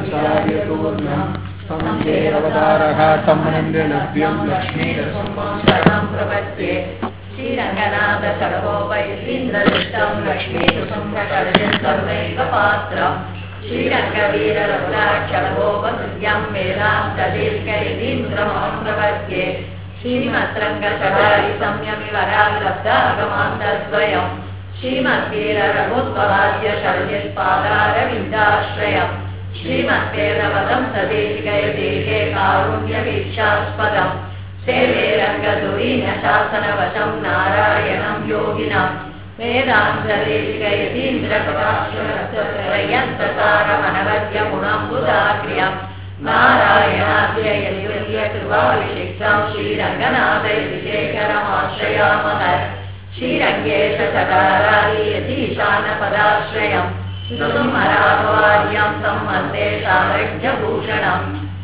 स्तुतार्यतोऽन्यम् तमन्देवतारः तं नन्द्यलभ्यं शरणं प्रपद्ये श्रीरङ्गनाथ सर्वोपैन्द्रदृष्टं लक्ष्मीसुसुम्भकर्जन् सर्वैव पात्रम् श्रीरङ्गवीररघुराक्षरगोपसुर्यं वेदान्तदीर्घैरीन्द्रमहं प्रपद्ये श्रीमद्रङ्गचरारि संयमिवरालब्धागमान्तद्वयम् श्रीमद्वीररघुत्वराज्य शरयत्पादारविन्दाश्रयम् श्रीमद्वेदवदं सदेशिकयदेहे कारुण्यवीक्षास्पदम् सेवे रङ्गधुरीन शासनवशं नारायणं योगिनम् वेदान्तदेशिकयतीन्द्रकटाक्षरयन्तसारमनवद्यगुणं बुधाग्र्यम् नारायणाद्ययकृपाविशिष्टं श्रीरङ्गनाथैशेखरमाश्रयामः श्रीरङ्गेश चकारायतीशानपदाश्रयम् सुसुमरावार्यं सम्बन्धे सारज्ञभूषणम्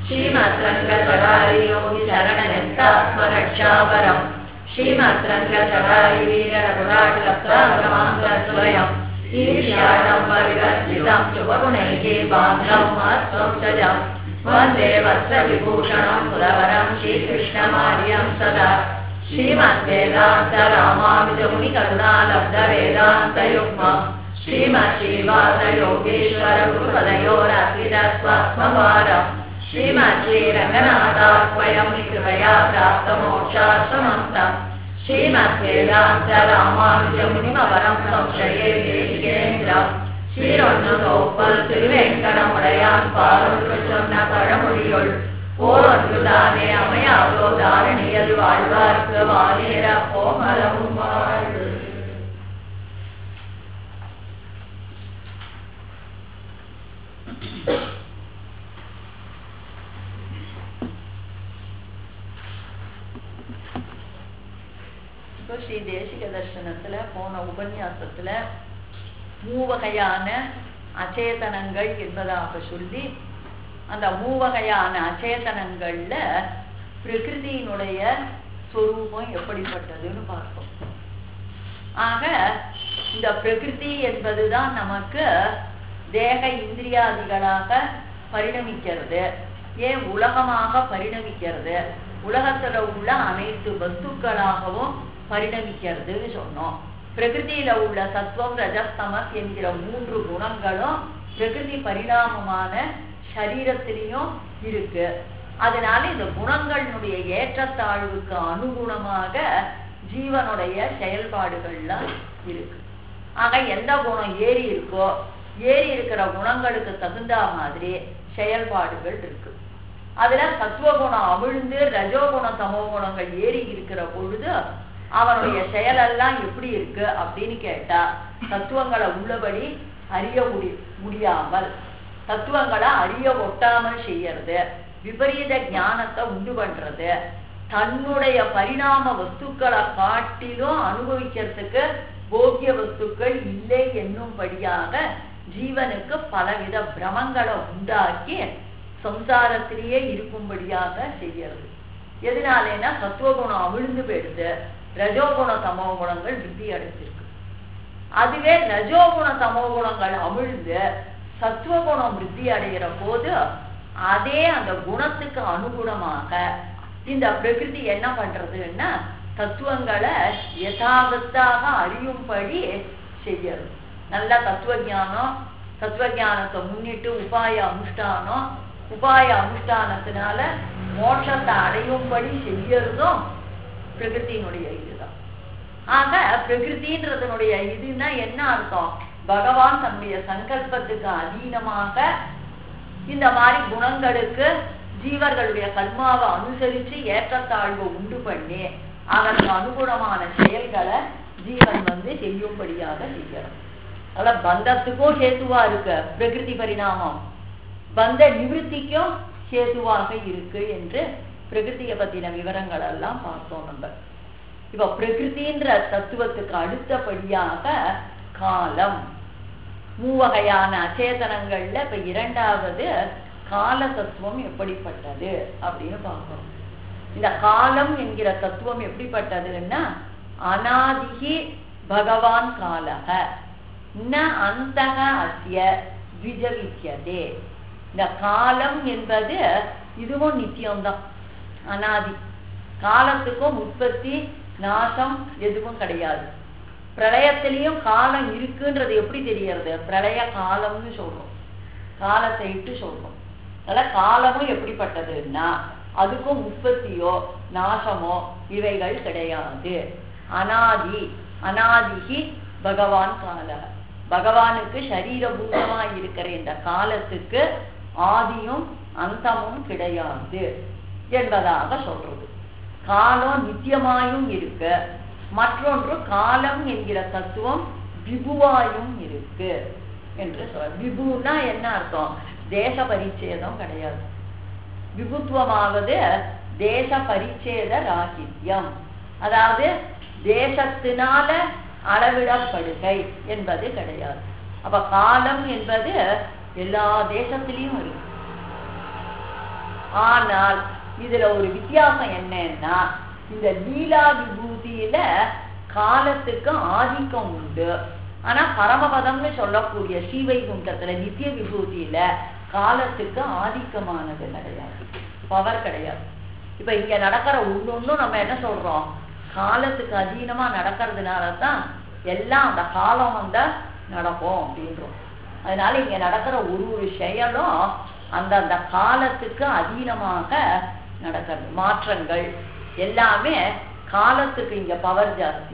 श्रीमद्रङ्गचरारियोगिशरणनिस्तात्मरक्षापरम् श्रीमद्रङ्गचरारि वीररघुराटलप्रागमान्तद्वयम् ईर्ष्याडम्बविवर्जितं शुभगुणैः बान्धं महत्त्वंसजम् वन्दे वस्त्रविभूषणं सुरवरं श्रीकृष्णमार्यं सदा श्रीमद्वेदान्तरामानुजमुनिकरुणालब्धवेदान्तयुग्म श्रीमद्श्रीवासयोगेश्वर गुरुपदयोरर्पितस्वात्मभारम् श्रीमद्श्रीरङ्गनाथाह्वयं कृपया प्राप्तमोक्षाश्रमन्तम् श्रीमद्वेदान्तरामानुजमुनिमवरं संशये தேசிகேந்திரம் ஸ்ரீரொன்னுதோப்பல் திருவேங்கடமுடையான் பாலொன்று சொன்ன பழமொழியுள் ஓரொன்றுதானே அமையாதோ தாரணியல் வாழ்வார்க்கு வாழேற போமலவும் வாழ்வு இப்போ ஸ்ரீ தேசிக தர்சனத்துல போன உபன்யாசத்துல மூவகையான அச்சேதனங்கள் என்பதாக சொல்லி அந்த மூவகையான அச்சேதனங்கள்ல பிரகிருதியினுடைய சொரூபம் எப்படிப்பட்டதுன்னு பார்த்தோம் ஆக இந்த பிரகிருதி என்பதுதான் நமக்கு தேக இந்திரியாதிகளாக பரிணமிக்கிறது ஏன் உலகமாக பரிணமிக்கிறது உலகத்துல உள்ள அனைத்து வஸ்துக்களாகவும் பரிணமிக்கிறதுன்னு சொன்னோம் பிரகிருதியில உள்ள சத்துவம் ரஜஸ்தமஸ் என்கிற மூன்று குணங்களும் பிரகிருதி பரிணாமமான சரீரத்திலையும் இருக்கு அதனால இந்த குணங்களினுடைய ஏற்றத்தாழ்வுக்கு அனுகுணமாக ஜீவனுடைய செயல்பாடுகள்லாம் இருக்கு ஆக எந்த குணம் ஏறி இருக்கோ ஏறி இருக்கிற குணங்களுக்கு தகுந்த மாதிரி செயல்பாடுகள் இருக்கு அதுல சத்துவகுணம் அவிழ்ந்து ரஜோகுணம் தமோ குணங்கள் ஏறி இருக்கிற பொழுது அவனுடைய செயலெல்லாம் எப்படி இருக்கு அப்படின்னு கேட்டா தத்துவங்களை உள்ளபடி அறிய முடி முடியாமல் தத்துவங்களை அறிய ஒட்டாமல் செய்யறது விபரீத ஞானத்தை உண்டு பண்றது தன்னுடைய பரிணாம வஸ்துக்களை காட்டிலும் அனுபவிக்கிறதுக்கு போக்கிய வஸ்துக்கள் இல்லை என்னும்படியாக ஜீவனுக்கு பலவித பிரமங்களை உண்டாக்கி சம்சாரத்திலேயே இருக்கும்படியாக செய்யறது எதனாலேனா சத்துவகுணம் அவிழ்ந்து போயிடுது ரஜோகுண தமோ குணங்கள் விருத்தி அடைஞ்சிருக்கு அதுவே ரஜோகுண தமோ குணங்கள் அவிழ்ந்து சத்துவகுணம் விருத்தி அடைகிற போது அதே அந்த குணத்துக்கு அனுகுணமாக இந்த பிரகிருதி என்ன பண்றதுன்னா தத்துவங்களை யதாவத்தாக அறியும்படி செய்யறது நல்ல தத்துவ ஞானம் தத்துவ ஞானத்தை முன்னிட்டு உபாய அனுஷ்டானம் உபாய அனுஷ்டானத்தினால மோட்சத்தை அடையும்படி செய்யறதும் பிரகிருத்தினுடைய இதுதான் ஆக பிரகிருத்தின்றதனுடைய இதுன்னா என்ன அர்த்தம் பகவான் தன்னுடைய சங்கல்பத்துக்கு அதீனமாக இந்த மாதிரி குணங்களுக்கு ஜீவர்களுடைய கர்மாவை அனுசரிச்சு ஏற்றத்தாழ்வை உண்டு பண்ணி அதற்கு அனுகுணமான செயல்களை ஜீவன் வந்து செய்யும்படியாக செய்யணும் அதனால பந்தத்துக்கும் ஹேத்துவா இருக்கு பிரகிருதி பரிணாமம் பந்த நிவர்த்திக்கும் ஹேதுவாக இருக்கு என்று பிரகிருதியை பத்தின விவரங்கள் எல்லாம் பார்த்தோம் நம்ம இப்ப பிரகிருதின்ற தத்துவத்துக்கு அடுத்தபடியாக காலம் மூவகையான அச்சேதனங்கள்ல இப்ப இரண்டாவது கால தத்துவம் எப்படிப்பட்டது அப்படின்னு பார்க்கிறோம் இந்த காலம் என்கிற தத்துவம் எப்படிப்பட்டதுன்னா அனாதிகி பகவான் காலக ந அந்தக அஸ்ய விஜவிக்கதே இந்த காலம் என்பது இதுவும் நித்தியம்தான் அனாதி காலத்துக்கும் உற்பத்தி நாசம் எதுவும் கிடையாது பிரளயத்திலையும் காலம் இருக்குன்றது எப்படி தெரியறது பிரளய காலம்னு சொல்றோம் காலத்தை இட்டு சொல்றோம் அதனால காலமும் எப்படிப்பட்டதுன்னா அதுக்கும் உற்பத்தியோ நாசமோ இவைகள் கிடையாது அனாதி அனாதிகி பகவான் கால பகவானுக்கு சரீரபூதமா இருக்கிற இந்த காலத்துக்கு ஆதியும் அந்தமும் கிடையாது என்பதாக சொல்றது காலம் நித்தியமாயும் இருக்கு மற்றொன்று காலம் என்கிற தத்துவம் விபுவாயும் இருக்கு என்று சொல்ற விபுன்னா என்ன அர்த்தம் தேச பரிச்சேதம் கிடையாது விபுத்துவமாவது தேச பரிச்சேத ராகித்யம் அதாவது தேசத்தினால அளவிடப்படுகை என்பது கிடையாது அப்ப காலம் என்பது எல்லா தேசத்திலையும் இருக்கு ஆனால் இதுல ஒரு வித்தியாசம் என்னன்னா இந்த லீலா விபூதியில காலத்துக்கு ஆதிக்கம் உண்டு ஆனா பரமபதம்னு சொல்லக்கூடிய ஸ்ரீவைகுண்டத்துல நித்திய விபூதியில காலத்துக்கு ஆதிக்கமானது கிடையாது பவர் கிடையாது இப்ப இங்க நடக்கிற ஒண்ணொன்னும் நம்ம என்ன சொல்றோம் காலத்துக்கு அதீனமா நடக்கிறதுனால தான் எல்லாம் அந்த காலம் வந்தா நடக்கும் அப்படின்றோம் அதனால இங்க நடக்கிற ஒரு ஒரு செயலும் அந்தந்த காலத்துக்கு அதீனமாக நடக்கிறது மாற்றங்கள் எல்லாமே காலத்துக்கு இங்க பவர் ஜாஸ்தி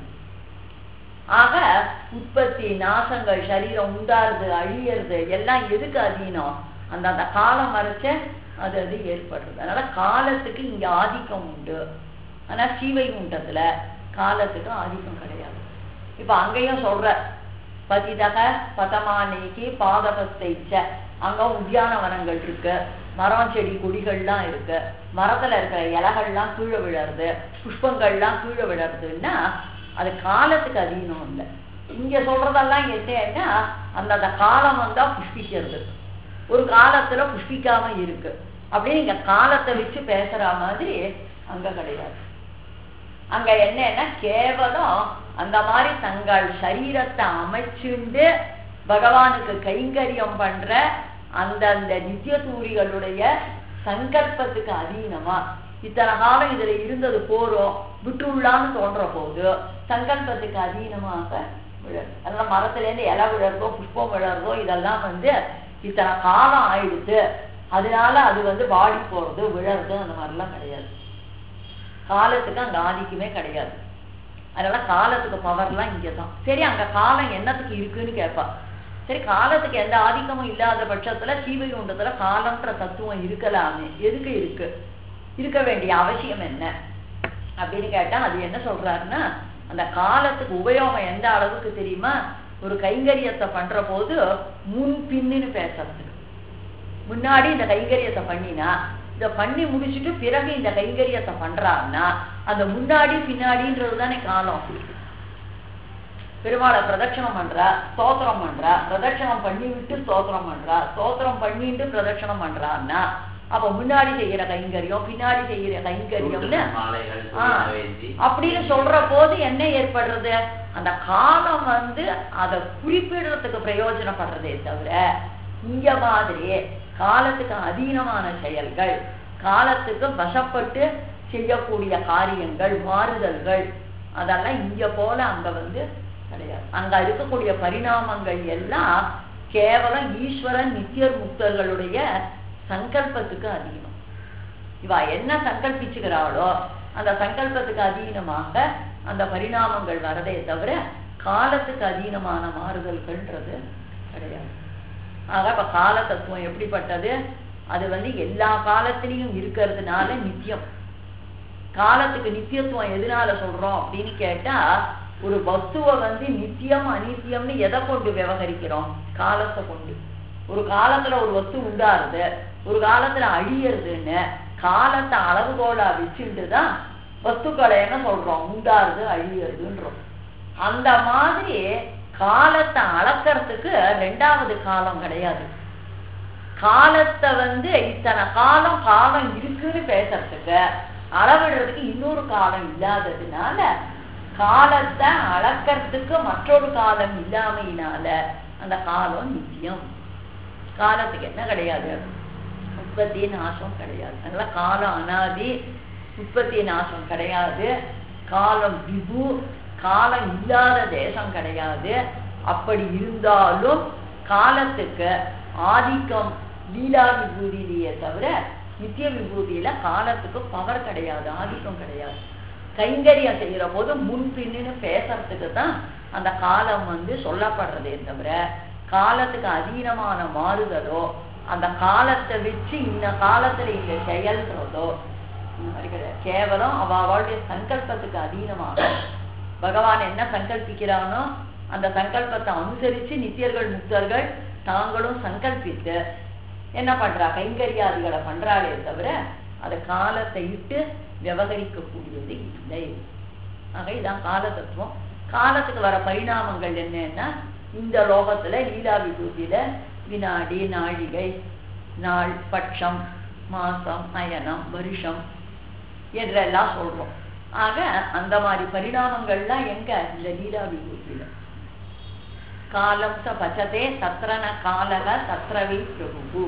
ஆக உற்பத்தி நாசங்கள் சரீரம் உண்டாருது அழியறது எல்லாம் எதுக்கு அதீனம் அந்த அந்த காலம் வரைச்ச அது அது ஏற்படுறது அதனால காலத்துக்கு இங்க ஆதிக்கம் உண்டு ஆனா ஸ்ரீவைகுண்டத்துல காலத்துக்கு ஆதிக்கம் கிடையாது இப்ப அங்கேயும் சொல்ற பதிதக பதமானேகி பாதபஸ்தைச்ச அங்க உத்தியானவனங்கள் இருக்கு மரம் செடி கொடிகள்லாம் இருக்கு மரத்துல இருக்கிற இலைகள்லாம் கீழே விழறது புஷ்பங்கள்லாம் கீழே விழறதுன்னா அது காலத்துக்கு அதீனம் இல்லை இங்க சொல்றதெல்லாம் என்னன்னா அந்தந்த காலம் வந்தா புஷ்பிக்கிறது ஒரு காலத்துல புஷ்பிக்காம இருக்கு அப்படின்னு இங்க காலத்தை வச்சு பேசுற மாதிரி அங்க கிடையாது அங்க என்னன்னா கேவலம் அந்த மாதிரி தங்கள் சரீரத்தை அமைச்சுண்டு பகவானுக்கு கைங்கரியம் பண்ற அந்தந்த நித்திய தூரிகளுடைய சங்கல்பத்துக்கு அதீனமா இத்தனை காலம் இதுல இருந்தது போறோம் விட்டுள்ளான்னு தோன்ற போது சங்கல்பத்துக்கு அதீனமாக விழறது அதனால மரத்துல இருந்து இலை விழறதோ புஷ்பம் விழறதோ இதெல்லாம் வந்து இத்தனை காலம் ஆயிடுச்சு அதனால அது வந்து வாடி போறது விழறது அந்த மாதிரிலாம் கிடையாது காலத்துக்கு அங்க ஆதிக்கமே கிடையாது அதனால காலத்துக்கு பவர்லாம் இங்கதான் சரி அங்க காலம் என்னத்துக்கு இருக்குன்னு கேட்பா சரி காலத்துக்கு எந்த ஆதிக்கமும் இல்லாத பட்சத்துல சீவைகுண்டத்துல காலம்ன்ற தத்துவம் இருக்கலாமே எதுக்கு இருக்கு இருக்க வேண்டிய அவசியம் என்ன அப்படின்னு கேட்டா அது என்ன சொல்றாருன்னா அந்த காலத்துக்கு உபயோகம் எந்த அளவுக்கு தெரியுமா ஒரு கைங்கரியத்தை பண்ற போது முன் பின்னுன்னு பேசுறதுக்கு முன்னாடி இந்த கைங்கரியத்தை பண்ணினா இத பண்ணி முடிச்சுட்டு பிறகு இந்த கைங்கரியத்தை பண்றான்னா அந்த முன்னாடி பின்னாடின்றது தானே காலம் பெருமாளை பிரதட்சணம் பண்றா ஸ்தோத்திரம் பண்றா பிரதட்சணம் பண்ணி விட்டு ஸ்தோத்திரம் பண்றா ஸ்தோத்திரம் பண்ணிட்டு பிரதட்சணம் பண்றான்னா அப்ப முன்னாடி செய்யற கைங்கரியம் பின்னாடி செய்யற கைங்கரியம்னு மாலைகள் ஆ, வேண்டி அப்படின்னு சொல்ற போது என்ன ஏற்படுறது அந்த காலம் வந்து அதை குறிப்பிடுறதுக்கு பிரயோஜனப்படுறதே தவிர இங்க மாதிரி காலத்துக்கு அதீனமான செயல்கள் காலத்துக்கு வசப்பட்டு செய்யக்கூடிய காரியங்கள் மாறுதல்கள் அதெல்லாம் இங்க போல அங்க வந்து கிடையாது அங்க இருக்கக்கூடிய பரிணாமங்கள் எல்லாம் கேவலம் ஈஸ்வரன் நித்தியர் முக்தர்களுடைய சங்கல்பத்துக்கு அதீனம் இவ என்ன சங்கல்பிச்சுக்கிறாளோ அந்த சங்கல்பத்துக்கு அதீனமாக அந்த பரிணாமங்கள் வரதே தவிர காலத்துக்கு அதீனமான மாறுதல்கள்ன்றது கிடையாது ஆக இப்ப கால தத்துவம் எப்படிப்பட்டது அது வந்து எல்லா காலத்திலையும் இருக்கிறதுனால நித்தியம் காலத்துக்கு நித்தியத்துவம் எதனால சொல்றோம் அப்படின்னு கேட்டா ஒரு வஸ்துவை வந்து நித்தியம் அநித்தியம்னு எதை கொண்டு விவகரிக்கிறோம் காலத்தை கொண்டு ஒரு காலத்துல ஒரு வஸ்து உண்டாருது ஒரு காலத்துல அழியறதுன்னு காலத்தை அளவுகோலா வச்சுட்டு தான் வஸ்துக்களை என்ன சொல்றோம் உண்டாருது அழியறதுன்றோம் அந்த மாதிரி காலத்தை அளக்கறதுக்கு ரெண்டாவது காலம் கிடையாது காலத்தை வந்து இத்தனை காலம் காலம் இருக்குன்னு பேசுறதுக்கு அளவிடுறதுக்கு இன்னொரு காலம் இல்லாததுனால காலத்தை அளக்கறதுக்கு மற்றொரு காலம் இல்லாமையினால அந்த காலம் நித்தியம் காலத்துக்கு என்ன கிடையாது உற்பத்தி நாசம் கிடையாது அதனால காலம் அனாதி உற்பத்தி நாசம் கிடையாது காலம் விபு காலம் இல்லாத தேசம் கிடையாது அப்படி இருந்தாலும் காலத்துக்கு ஆதிக்கம் லீலா விபூதியிலேயே தவிர நித்திய விபூதியில காலத்துக்கு பவர் கிடையாது ஆதிக்கம் கிடையாது கைங்கரியம் செய்யற போது முன் பின்னுன்னு பேசுறதுக்கு தான் அந்த காலம் வந்து சொல்லப்படுறதே தவிர காலத்துக்கு அதீனமான மாறுதலோ அந்த காலத்தை வச்சு இந்த காலத்துல இங்க செயல்றதோ இந்த மாதிரி கிடையாது கேவலம் அவ அவளுடைய சங்கல்பத்துக்கு அதீனமாக பகவான் என்ன சங்கல்பிக்கிறானோ அந்த சங்கல்பத்தை அனுசரிச்சு நித்தியர்கள் முக்தர்கள் தாங்களும் சங்கல்பித்து என்ன பண்றா கைங்கரியாதிகளை பண்றாளே தவிர அது காலத்தை இட்டு விவகரிக்கக்கூடியது இல்லை ஆக இதான் கால தத்துவம் காலத்துக்கு வர பரிணாமங்கள் என்னன்னா இந்த லோகத்துல லீலா விபூதியில வினாடி நாழிகை நாள் பட்சம் மாசம் அயனம் வருஷம் என்றெல்லாம் சொல்றோம் ஆக அந்த மாதிரி பரிணாமங்கள்லாம் எங்க இந்த லீலா விபூதியில காலம் ச பச்சதே தத்ரன காலக தத்ரவி பிரபு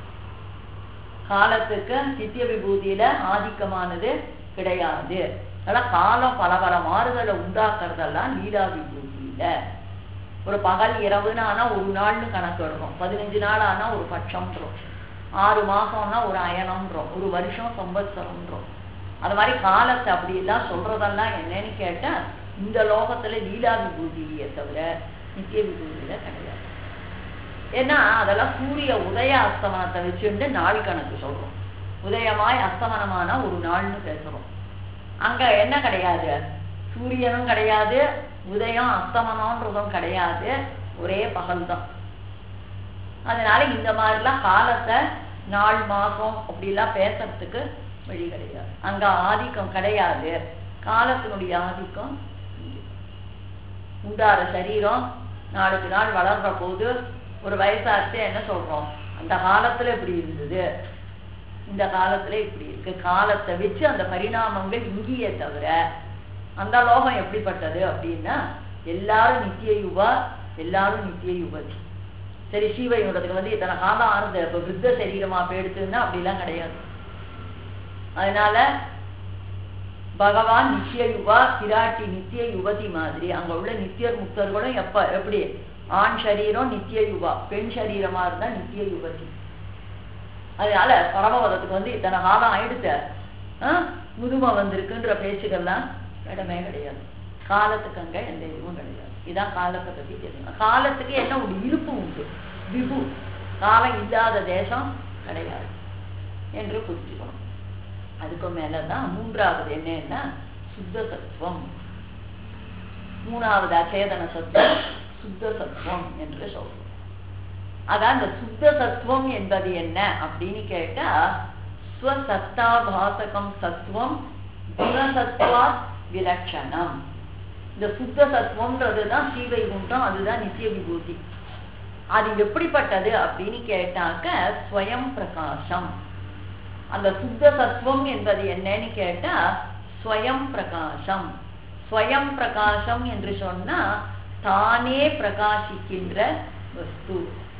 காலத்துக்கு நித்திய விபூதியில ஆதிக்கமானது கிடையாது அதனால காலம் பல பல மாறுதலை உண்டாக்குறதெல்லாம் லீலா விபூதியில ஒரு பகல் இரவுன்னு ஆனா ஒரு நாள்னு கணக்கு எடுக்கும் பதினஞ்சு நாள் ஆனா ஒரு பட்சம்ன்றோம் ஆறு மாசம்னா ஒரு அயனம்ன்றோம் ஒரு வருஷம் சம்பத்சரம்ன்றோம் அது மாதிரி காலத்தை அப்படி எல்லாம் சொல்றதெல்லாம் என்னன்னு கேட்டா இந்த லோகத்துல லீலா விபூதியே தவிர நித்திய விபூதியில கிடையாது ஏன்னா அதெல்லாம் சூரிய உதய அஸ்தமனத்தை வச்சுட்டு நாள் கணக்கு சொல்றோம் உதயமாய் அஸ்தமனமான ஒரு நாள்னு பேசுறோம் அங்க என்ன கிடையாது சூரியனும் கிடையாது உதயம் அஸ்தமனம்ன்றதும் கிடையாது ஒரே பகல் தான் அதனால இந்த மாதிரிலாம் காலத்தை நாள் மாசம் அப்படிலாம் பேசுறதுக்கு வழி கிடையாது அங்க ஆதிக்கம் கிடையாது காலத்தினுடைய ஆதிக்கம் இங்க. உண்டார சரீரம் நாளுக்கு நாள் வளர்ற போது ஒரு வயசாச்சு என்ன சொல்றோம் அந்த காலத்துல இப்படி இருந்தது இந்த காலத்துல இப்படி இருக்கு காலத்தை வச்சு அந்த பரிணாமங்கள் இங்கேயே தவிர அந்த லோகம் எப்படிப்பட்டது அப்படின்னா எல்லாரும் நித்திய யுவா எல்லாரும் நித்திய யுவதி சரி சீவையுடத்துக்கு வந்து இத்தனை காலம் ஆறுது இப்ப விருத்த சரீரமா போயிடுத்துன்னா அப்படிலாம் கிடையாது அதனால பகவான் நித்திய யுவா பிராட்டி நித்திய யுவதி மாதிரி அங்க உள்ள நித்தியர் முக்தர்களும் எப்ப எப்படி ஆண் சரீரம் நித்திய யுவா பெண் சரீரமா இருந்தா நித்திய யுவதி அதனால பரமபதத்துக்கு வந்து இத்தனை காலம் ஆயிடுத்த முதுமை வந்திருக்குன்ற பேச்சுக்கள்லாம் இடமே கிடையாது காலத்துக்கு அங்க எந்த இதுவும் கிடையாது இதான் காலத்தை பத்தி தெரியும் காலத்துக்கு என்ன ஒரு இருப்பு உண்டு விபு காலம் இல்லாத தேசம் கிடையாது என்று புரிஞ்சுக்கணும் அதுக்கு மேலதான் மூன்றாவது என்னன்னா சுத்த சத்துவம் மூணாவது அச்சேதன சத்துவம் சுத்த சத்துவம் என்று சொல்றோம் அதான் இந்த சுத்த சத்துவம் என்பது என்ன அப்படின்னு கேட்டா ஸ்வசத்தாபாசகம் சத்துவம் குணசத்வா விலட்சணம் இந்த சுத்த சத்துவம்ன்றது தான் ஸ்ரீவைகுண்டம் அதுதான் நித்திய விபூதி அது எப்படிப்பட்டது அப்படின்னு கேட்டாக்க ஸ்வயம் பிரகாசம் அந்த சுத்த சத்துவம் என்பது என்னன்னு கேட்டா ஸ்வயம் பிரகாசம் ஸ்வயம் பிரகாசம் என்று சொன்னா தானே பிரகாசிக்கின்ற வஸ்து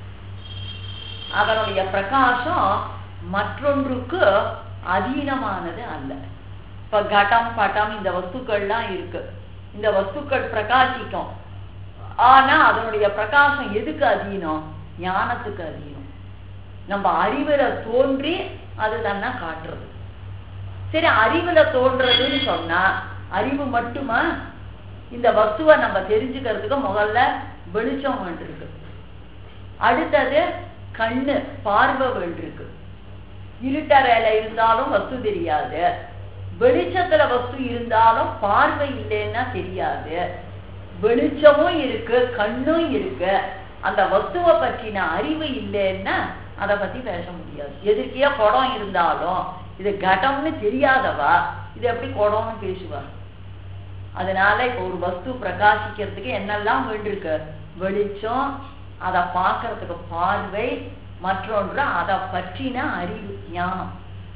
அதனுடைய பிரகாசம் மற்றொன்றுக்கு அதீனமானது அல்ல இப்ப கடம் பட்டம் இந்த வஸ்துக்கள்லாம் இருக்கு இந்த வஸ்துக்கள் பிரகாசிக்கும் ஆனா அதனுடைய பிரகாசம் எதுக்கு அதீனம் ஞானத்துக்கு அதீனம் நம்ம அறிவுல தோன்றி அது தன்னை காட்டுறது சரி அறிவுல தோன்றதுன்னு சொன்னா அறிவு மட்டுமா இந்த வஸ்துவை நம்ம தெரிஞ்சுக்கிறதுக்கு முதல்ல வெளிச்சம் வேண்டியிருக்கு அடுத்தது கண்ணு பார்வை வேண்டியிருக்கு இருட்டறையில இருந்தாலும் வஸ்து தெரியாது வெளிச்சத்துல வஸ்து இருந்தாலும் பார்வை இல்லைன்னா தெரியாது வெளிச்சமும் இருக்கு கண்ணும் இருக்கு அந்த வஸ்துவை பற்றின அறிவு இல்லைன்னா அதை பத்தி பேச முடியாது எதிர்க்கியா குடம் இருந்தாலும் இது கடம்னு தெரியாதவா இது எப்படி குடம்னு பேசுவா அதனால இப்ப ஒரு வஸ்து பிரகாசிக்கிறதுக்கு என்னெல்லாம் வேண்டியிருக்கு வெளிச்சம் அதை பார்க்கறதுக்கு பார்வை மற்றொன்று அதை பற்றின அறிவு ஞானம்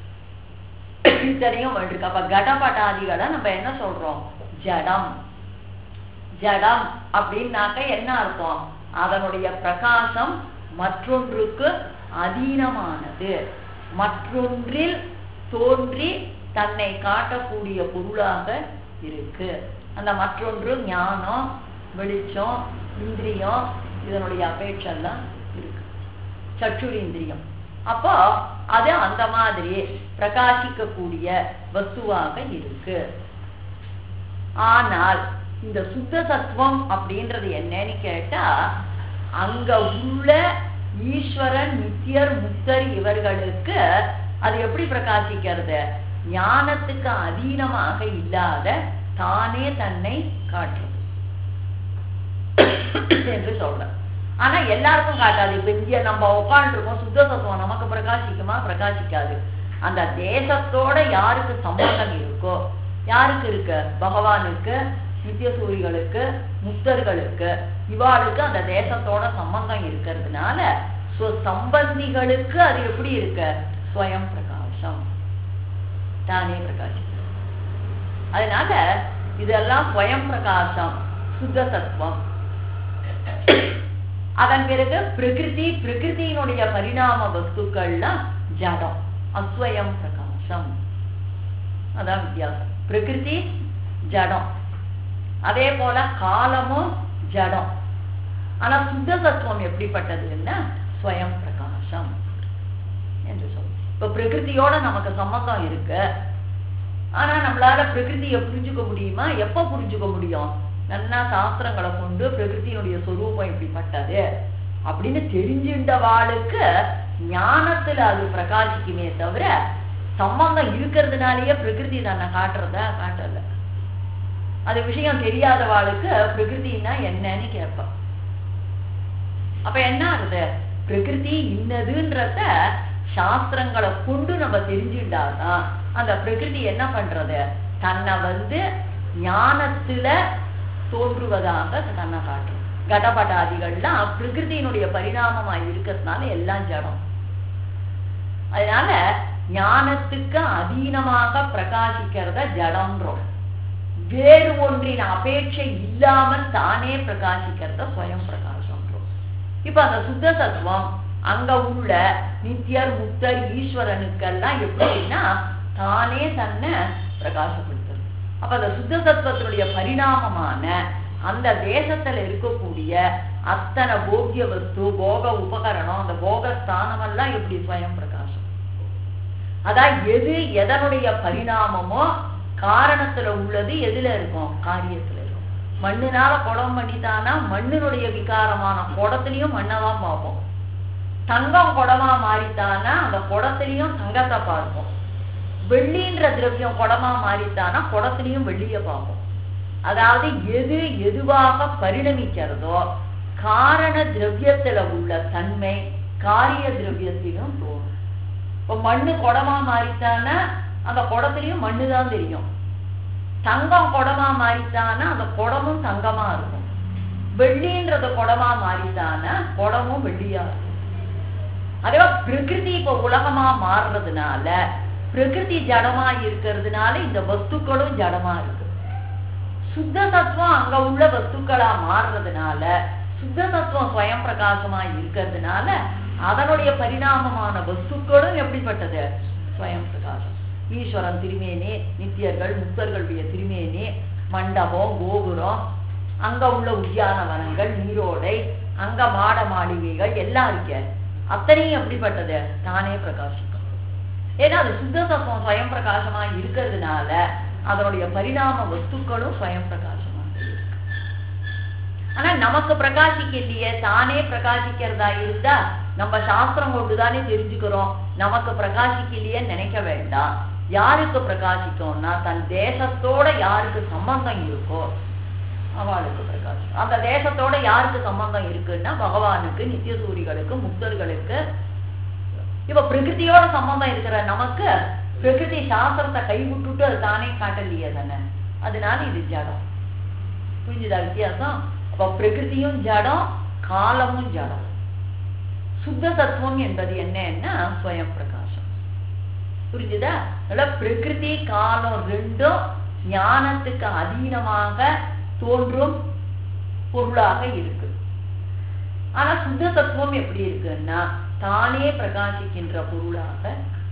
இத்தனையும் வேண்டியிருக்கு அப்ப கடபட்டாதிகளை நம்ம என்ன சொல்றோம் ஜடம் ஜடம் அப்படின்னாக்க என்ன அர்த்தம் அதனுடைய பிரகாசம் மற்றொன்றுக்கு அதீனமானது மற்றொன்றில் தோன்றி தன்னை காட்டக்கூடிய பொருளாக இருக்கு அந்த மற்றொன்று ஞானம் வெளிச்சம் இந்திரியம் இதனுடைய அபேட்செல்லாம் இருக்கு சற்றுரிந்திரியம் அப்போ அது அந்த மாதிரி பிரகாசிக்கக்கூடிய வஸ்துவாக இருக்கு ஆனால் இந்த சுத்த சத்துவம் அப்படின்றது என்னன்னு கேட்டா அங்க உள்ள ஈஸ்வரன் நித்தியர் முக்தர் இவர்களுக்கு அது எப்படி பிரகாசிக்கிறது ஞானத்துக்கு அதீனமாக இல்லாத தானே தன்னை காட்டுறது என்று சொல்றேன் ஆனா எல்லாருக்கும் காட்டாது இப்ப இங்க நம்ம உட்காந்துருக்கோம் சுத்த சத்துவம் நமக்கு பிரகாசிக்குமா பிரகாசிக்காது அந்த தேசத்தோட யாருக்கு சம்பந்தம் இருக்கோ யாருக்கு இருக்கு பகவானுக்கு நித்திய சூரிகளுக்கு முக்தர்களுக்கு இவாளுக்கு அந்த தேசத்தோட சம்பந்தம் இருக்கிறதுனால சோ சம்பந்திகளுக்கு அது எப்படி இருக்கு ஸ்வயம் பிரகாசம் தானே பிரகாசிக்கும் அதனால இதெல்லாம் ஸ்வயம் பிரகாசம் சுத்த சத்துவம் அதன் பிறகு பிரகிருதி பிரகிருதியினுடைய பரிணாம வஸ்துக்கள்லாம் ஜடம் அஸ்வயம் பிரகாசம் அதான் வித்தியாசம் பிரகிருதி ஜடம் அதே போல காலமும் ஜடம் ஆனா சுத்த சத்துவம் எப்படிப்பட்டதுன்னா ஸ்வயம் பிரகாசம் என்று சொல்லும் இப்ப பிரகிருதியோட நமக்கு சம்பந்தம் இருக்கு ஆனா நம்மளால பிரகிருதியை புரிஞ்சுக்க முடியுமா எப்ப புரிஞ்சுக்க முடியும் நன்னா சாஸ்திரங்களை கொண்டு பிரகிருதியினுடைய சொரூபம் இப்படிப்பட்டது அப்படின்னு தெரிஞ்சின்றவாளுக்கு ஞானத்துல அது பிரகாசிக்குமே தவிர சம்பந்தம் இருக்கிறதுனாலயே பிரகிருதி தன்னை காட்டுறதா காட்டல அது விஷயம் தெரியாதவாளுக்கு பிரகிருதினா என்னன்னு கேட்பான் அப்ப என்ன ஆகுது பிரகிருதி இன்னதுன்றத சாஸ்திரங்களை கொண்டு நம்ம தெரிஞ்சுட்டாதான் அந்த பிரகிருதி என்ன பண்றது தன்னை வந்து ஞானத்துல தோன்றுவதாக தன்னை காட்டும் கடபடாதிகள்லாம் பிரகிருதியினுடைய பரிணாமமா இருக்கிறதுனால எல்லாம் ஜடம் அதனால ஞானத்துக்கு அதீனமாக பிரகாசிக்கிறத ஜடம்ன்றோம் வேறு ஒன்றின் அபேட்சை இல்லாமல் தானே பிரகாசிக்கிறத ஸ்வயம் பிரகாசம்ன்றோம் இப்ப அந்த சுத்த சத்துவம் அங்க உள்ள நித்தியர் முக்தர் ஈஸ்வரனுக்கெல்லாம் எப்படின்னா தானே தன்னை பிரகாசப்படுத்துறது அப்ப அந்த சுத்த சத்துவத்தினுடைய பரிணாமமான அந்த தேசத்துல இருக்கக்கூடிய அத்தனை போக்கிய வஸ்து போக உபகரணம் அந்த போக ஸ்தானம் எல்லாம் எப்படி ஸ்வயம் பிரகாசம் அதான் எது எதனுடைய பரிணாமமோ காரணத்துல உள்ளது எதுல இருக்கும் காரியத்துல இருக்கும் மண்ணுனால குடம் பண்ணித்தானா மண்ணினுடைய விகாரமான குடத்துலயும் மண்ணதான் பார்ப்போம் தங்கம் குடமா மாறித்தானா அந்த குடத்துலயும் தங்கத்தை பார்ப்போம் வெள்ளின்ற திரவியம் குடமா மாறித்தானா குடத்துலயும் வெள்ளிய பார்ப்போம் அதாவது எது எதுவாக பரிணமிக்கிறதோ காரண திரவியத்துல உள்ள தன்மை காரிய திரவியத்திலும் தோணும் இப்ப மண்ணு குடமா மாறித்தானா அந்த குடத்துலயும் மண்ணு தான் தெரியும் தங்கம் குடமா மாறித்தானா அந்த குடமும் தங்கமா இருக்கும் வெள்ளின்றது குடமா மாறித்தானா குடமும் வெள்ளியா இருக்கும் அதே பிரகிருதி இப்ப உலகமா மாறுறதுனால பிரகிருதி ஜடமா இருக்கிறதுனால இந்த வஸ்துக்களும் ஜடமா இருக்கு சுத்த தத்துவம் அங்க உள்ள வஸ்துக்களா மாறுறதுனால சுத்த தத்துவம் ஸ்வயம் பிரகாசமா இருக்கிறதுனால அதனுடைய பரிணாமமான வஸ்துக்களும் எப்படிப்பட்டது ஸ்வயம் பிரகாசம் ஈஸ்வரன் திருமேனி நித்தியர்கள் முக்தர்களுடைய திருமேனி மண்டபம் கோபுரம் அங்க உள்ள உத்தியானவனங்கள் நீரோடை அங்க மாட மாளிகைகள் எல்லாம் இருக்க அத்தனையும் எப்படிப்பட்டது தானே பிரகாசிக்கும் ஏன்னா அது சுத்த தத்துவம் ஸ்வயம் பிரகாசமா இருக்கிறதுனால அதனுடைய பரிணாம வஸ்துக்களும் ஸ்வயம் பிரகாசமா இருக்கு. ஆனா நமக்கு பிரகாசிக்கலையே தானே பிரகாசிக்கிறதா இருந்தா நம்ம சாஸ்திரம் கொண்டுதானே தெரிஞ்சுக்கிறோம் நமக்கு பிரகாசிக்கலையே நினைக்க வேண்டாம் யாருக்கு பிரகாசிக்கும்னா தன் தேசத்தோட யாருக்கு சம்பந்தம் இருக்கோ அவளுக்கு பிரகாசம் அந்த தேசத்தோட யாருக்கு சம்பந்தம் இருக்குன்னா பகவானுக்கு நித்திய சூரிகளுக்கு முக்தர்களுக்கு இப்ப பிரகிருதியோட சம்பந்தம் இருக்கிற நமக்கு பிரகிருதி சாஸ்திரத்தை கைவிட்டுட்டு அது தானே காட்டலையே தானே அதனால இது ஜடம் புரிஞ்சுதா வித்தியாசம் அப்ப பிரகிருதியும் ஜடம் காலமும் ஜடம் சுத்த தத்துவம் என்பது என்னன்னா ஸ்வயம் பிரகாசம் புரிஞ்சுதா அதனால பிரகிருதி காலம் ரெண்டும் ஞானத்துக்கு அதீனமாக தோன்றும் பொருளாக இருக்கு ஆனா சுத்த தத்துவம் எப்படி இருக்குன்னா தானே பிரகாசிக்கின்ற பொருளாக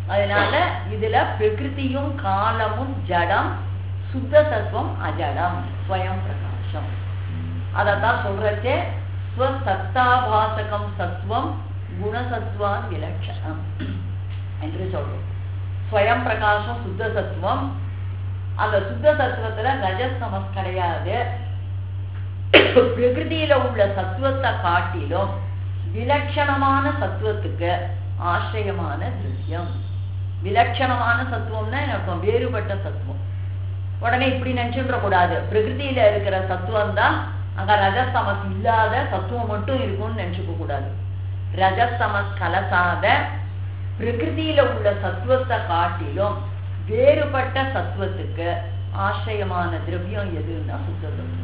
அதனால இதுல பிரகிருதியும் காலமும் ஜடம் சுத்த சத்துவம் அஜடம் ஸ்வயம் பிரகாசம் அதத்தான் சொல்றச்சே ஸ்வசத்தாபாசகம் சத்துவம் குணசத்வான் விலட்சணம் என்று சொல்றோம் ஸ்வயம் பிரகாசம் சுத்த சத்துவம் அந்த சுத்த சத்துவத்துல ரஜஸ்தமஸ் கிடையாது பிரகிருதியில உள்ள சத்துவத்தை காட்டிலும் விலட்சணமான சத்துவத்துக்கு ஆசிரியமான திருஷ்யம் விலட்சணமான சத்துவம்னா எனக்கு வேறுபட்ட சத்துவம் உடனே இப்படி நினைச்சுன்ற கூடாது பிரகிருதியில இருக்கிற சத்துவம் தான் அங்க ரஜஸ்தமஸ் இல்லாத சத்துவம் மட்டும் இருக்கும்னு நினைச்சுக்க கூடாது ரஜஸ்தமஸ் கலசாத பிரகிருதியில உள்ள சத்துவத்தை காட்டிலும் வேறுபட்ட சத்துவத்துக்கு ஆசிரியமான திரவியம் எதுன்னா சுத்த சத்துவம்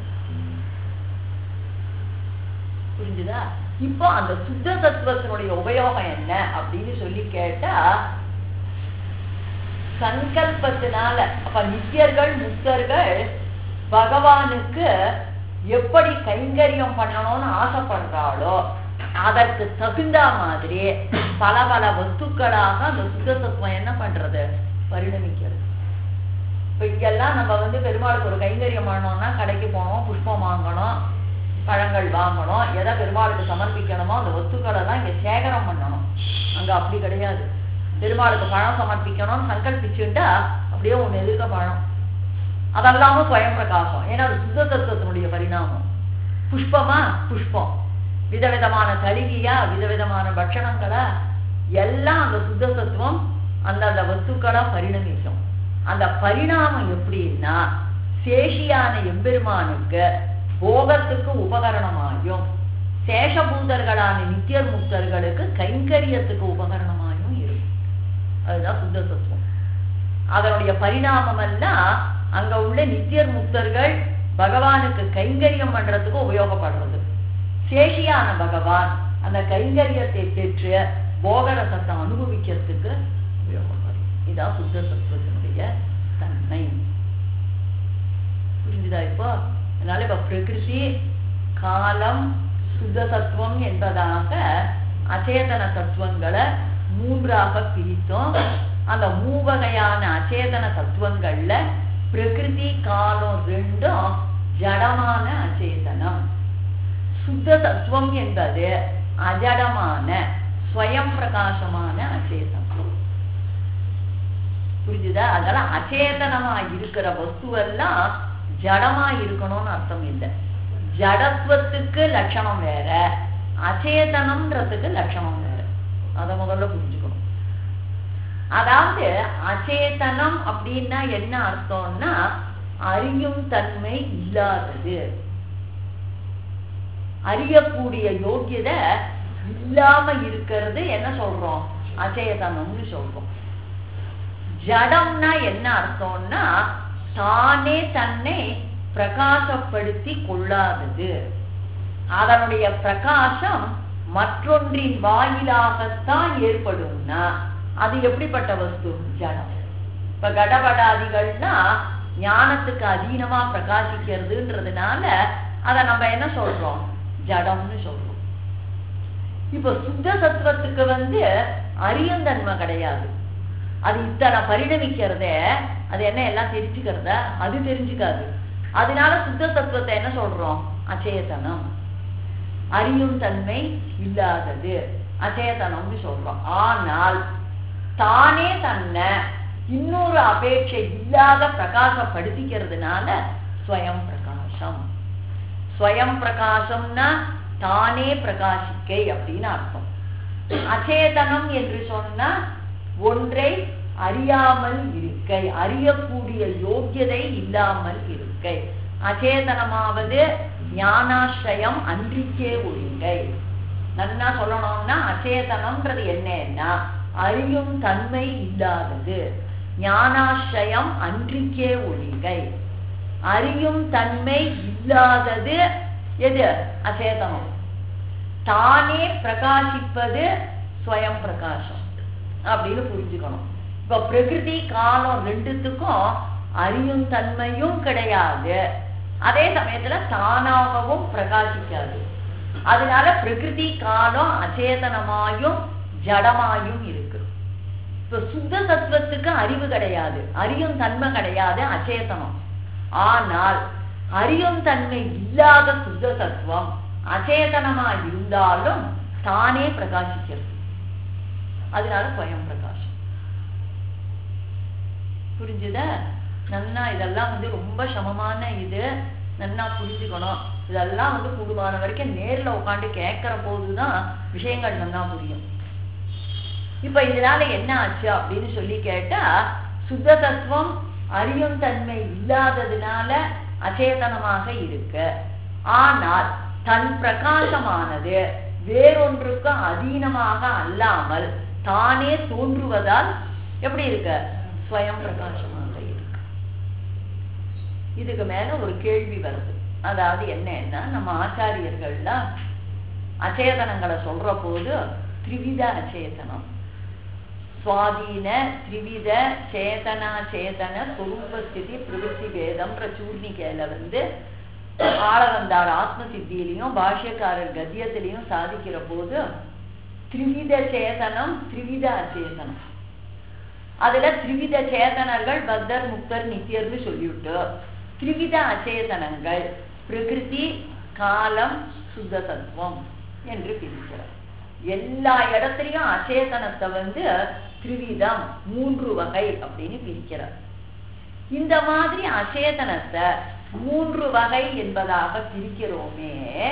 புரிஞ்சுதா இப்போ அந்த சுத்த சத்துவத்தினுடைய உபயோகம் என்ன அப்படின்னு சொல்லி கேட்டா சங்கல்பத்தினால அப்ப நித்தியர்கள் முக்தர்கள் பகவானுக்கு எப்படி கைங்கரியம் பண்ணணும்னு ஆசைப்படுறாளோ அதற்கு தகுந்த மாதிரி பல பல வஸ்துக்களாக அந்த சுத்த சத்துவம் என்ன பண்றது பரிணமிக்கிறது இப்ப இங்கெல்லாம் நம்ம வந்து பெருமாளுக்கு ஒரு கைங்கரியம் பண்ணணும்னா கடைக்கு போனோம் புஷ்பம் வாங்கணும் பழங்கள் வாங்கணும் எதை பெருமாளுக்கு சமர்ப்பிக்கணுமோ அந்த வஸ்துக்களை தான் இங்க சேகரம் பண்ணணும் அங்க அப்படி கிடையாது பெருமாளுக்கு பழம் சமர்ப்பிக்கணும்னு சங்கல்பிச்சுட்டா அப்படியே ஒண்ணு எதிர்க்க பழம் அதெல்லாமும் ஸ்வயம் பிரகாசம் ஏன்னா அது சுத்த தத்துவத்தினுடைய பரிணாமம் புஷ்பமா புஷ்பம் விதவிதமான தளிகையா விதவிதமான பட்சணங்களா எல்லாம் அந்த சுத்த சத்துவம் அந்தந்த வஸ்துக்களா பரிணமிக்கும் அந்த பரிணாமம் எப்படின்னா சேஷியான எம்பெருமானுக்கு போகத்துக்கு உபகரணமாயும் சேஷபூதர்களான நித்தியர் முக்தர்களுக்கு கைங்கரியத்துக்கு உபகரணமாயும் இருக்கும் அதுதான் சுத்த சத்துவம் அதனுடைய பரிணாமம் எல்லாம் அங்க உள்ள நித்தியர் முக்தர்கள் பகவானுக்கு கைங்கரியம் பண்றதுக்கு உபயோகப்படுறது சேஷியான பகவான் அந்த கைங்கரியத்தை பெற்று போகரசத்தை அனுபவிக்கிறதுக்கு உபயோகப்படும் இதான் சுத்த சத்துவத்தினுடைய தன்மை புரிஞ்சுதா இப்போ அதனால இப்ப பிரகிருதி காலம் சுத்த சத்துவம் என்பதாக அச்சேதன தத்துவங்களை மூன்றாக பிரித்தோம் அந்த மூவகையான அச்சேதன தத்துவங்கள்ல பிரகிருதி காலம் ரெண்டும் ஜடமான அச்சேதனம் சுத்த தத்துவம் என்பது அஜடமான ஸ்வயம் பிரகாசமான அச்சேதனம் புரிஞ்சுதா அதனால அச்சேதனமா இருக்கிற வஸ்துவெல்லாம் ஜடமா இருக்கணும்னு அர்த்தம் இல்லை ஜடத்துவத்துக்கு லட்சணம் வேற அச்சேதனம்ன்றதுக்கு லட்சணம் வேற அதை முதல்ல புரிஞ்சுக்கணும் அதாவது அச்சேதனம் அப்படின்னா என்ன அர்த்தம்னா அறியும் தன்மை இல்லாதது அறியக்கூடிய யோக்கியதை இல்லாம இருக்கிறது என்ன சொல்றோம் அச்சேதனம்னு சொல்றோம் ஜடம்னா என்ன அர்த்தம்னா தானே தன்னை பிரகாசப்படுத்தி கொள்ளாதது அதனுடைய பிரகாசம் மற்றொன்றின் வாயிலாகத்தான் ஏற்படும்னா அது எப்படிப்பட்ட வஸ்து ஜடம் இப்ப கடபடாதிகள்னா ஞானத்துக்கு அதீனமா பிரகாசிக்கிறதுன்றதுனால அத நம்ம என்ன சொல்றோம் ஜடம்னு சொல்றோம் இப்ப சுத்த சத்துவத்துக்கு வந்து அரியந்தன்மை கிடையாது அது இத்தனை பரிணமிக்கிறதே அது என்ன எல்லாம் தெரிஞ்சுக்கிறதா அது தெரிஞ்சுக்காது அதனால சுத்த சத்துவத்தை என்ன சொல்றோம் அச்சேதனம் அறியும் தன்மை இல்லாதது அச்சேதனம்னு சொல்றோம் ஆனால் தானே தன்னை இன்னொரு அபேட்சை இல்லாத பிரகாசப்படுத்திக்கிறதுனால ஸ்வயம் பிரகாசம் ஸ்வயம் பிரகாசம்னா தானே பிரகாசிக்கை அப்படின்னு அர்த்தம் அச்சேதனம் என்று சொன்னா ஒன்றை அறியாமல் இருக்கை அறியக்கூடிய யோக்கியதை இல்லாமல் இருக்கை அச்சேதனமாவது ஞானாசிரயம் அன்றிக்கே ஒழுங்கை நன்னா சொல்லணும்னா அச்சேதனம்ன்றது என்னன்னா அறியும் தன்மை இல்லாதது ஞானாசிரயம் அன்றிக்கே ஒழுங்கை அறியும் தன்மை இல்லாதது எது அச்சேதனம் தானே பிரகாசிப்பது ஸ்வயம் பிரகாசம் அப்படின்னு புரிஞ்சுக்கணும் இப்ப பிரகிருதி காலம் ரெண்டுத்துக்கும் அறியும் தன்மையும் கிடையாது அதே சமயத்துல தானாகவும் பிரகாசிக்காது அதனால பிரகிருதி காலம் அச்சேதனமாயும் ஜடமாயும் இருக்கு இப்ப சுத்த சத்துவத்துக்கு அறிவு கிடையாது அறியும் தன்மை கிடையாது அச்சேதனம் ஆனால் அறியும் தன்மை இல்லாத சுத்த சத்துவம் அச்சேதனமா இருந்தாலும் தானே பிரகாசிக்கிறது அதனால ஸ்வயம் பிரகாசம் புரிஞ்சுதா நன்னா இதெல்லாம் வந்து ரொம்ப சமமான இது நன்னா புரிஞ்சுக்கணும் இதெல்லாம் வந்து கூடுமான வரைக்கும் நேர்ல உட்காந்து கேட்கிற போதுதான் விஷயங்கள் நன்னா புரியும் இப்ப இதனால என்ன ஆச்சு அப்படின்னு சொல்லி கேட்டா சுத்த தத்துவம் அறியும் தன்மை இல்லாததுனால அச்சேதனமாக இருக்கு ஆனால் தன் பிரகாசமானது வேறொன்றுக்கு அதீனமாக அல்லாமல் தானே தோன்றுவதால் எப்படி இருக்கு ஸ்வயம் பிரகாசமாக இருக்கு இதுக்கு மேல ஒரு கேள்வி வருது அதாவது என்னன்னா நம்ம ஆச்சாரியர்கள்லாம் அச்சேதனங்களை சொல்ற போது திரிவித அச்சேதனம் சுவாதீன திரிவித சேதனா சேதன சொரூபஸ்திதி பிரவೃತ್ತಿ வேதம்ன்ற சூர்ணிகையில வந்து ஆளவந்தார் ஆத்ம சித்தியிலையும் பாஷ்யக்காரர் கத்தியத்திலையும் சாதிக்கிற போது திரிவித சேதனம் திரிவித அச்சேதனம் அதுல திரிவித சேதனர்கள் பக்தர் முக்தர் நித்தியர்னு சொல்லிவிட்டு திரிவித அச்சேதனங்கள் பிரகிருதி காலம் சுத்த தத்துவம் என்று பிரிக்கிறார் எல்லா இடத்துலயும் அச்சேதனத்தை வந்து திரிவிதம் மூன்று வகை அப்படின்னு பிரிக்கிறார் இந்த மாதிரி அச்சேதனத்தை மூன்று வகை என்பதாக பிரிக்கிறோமே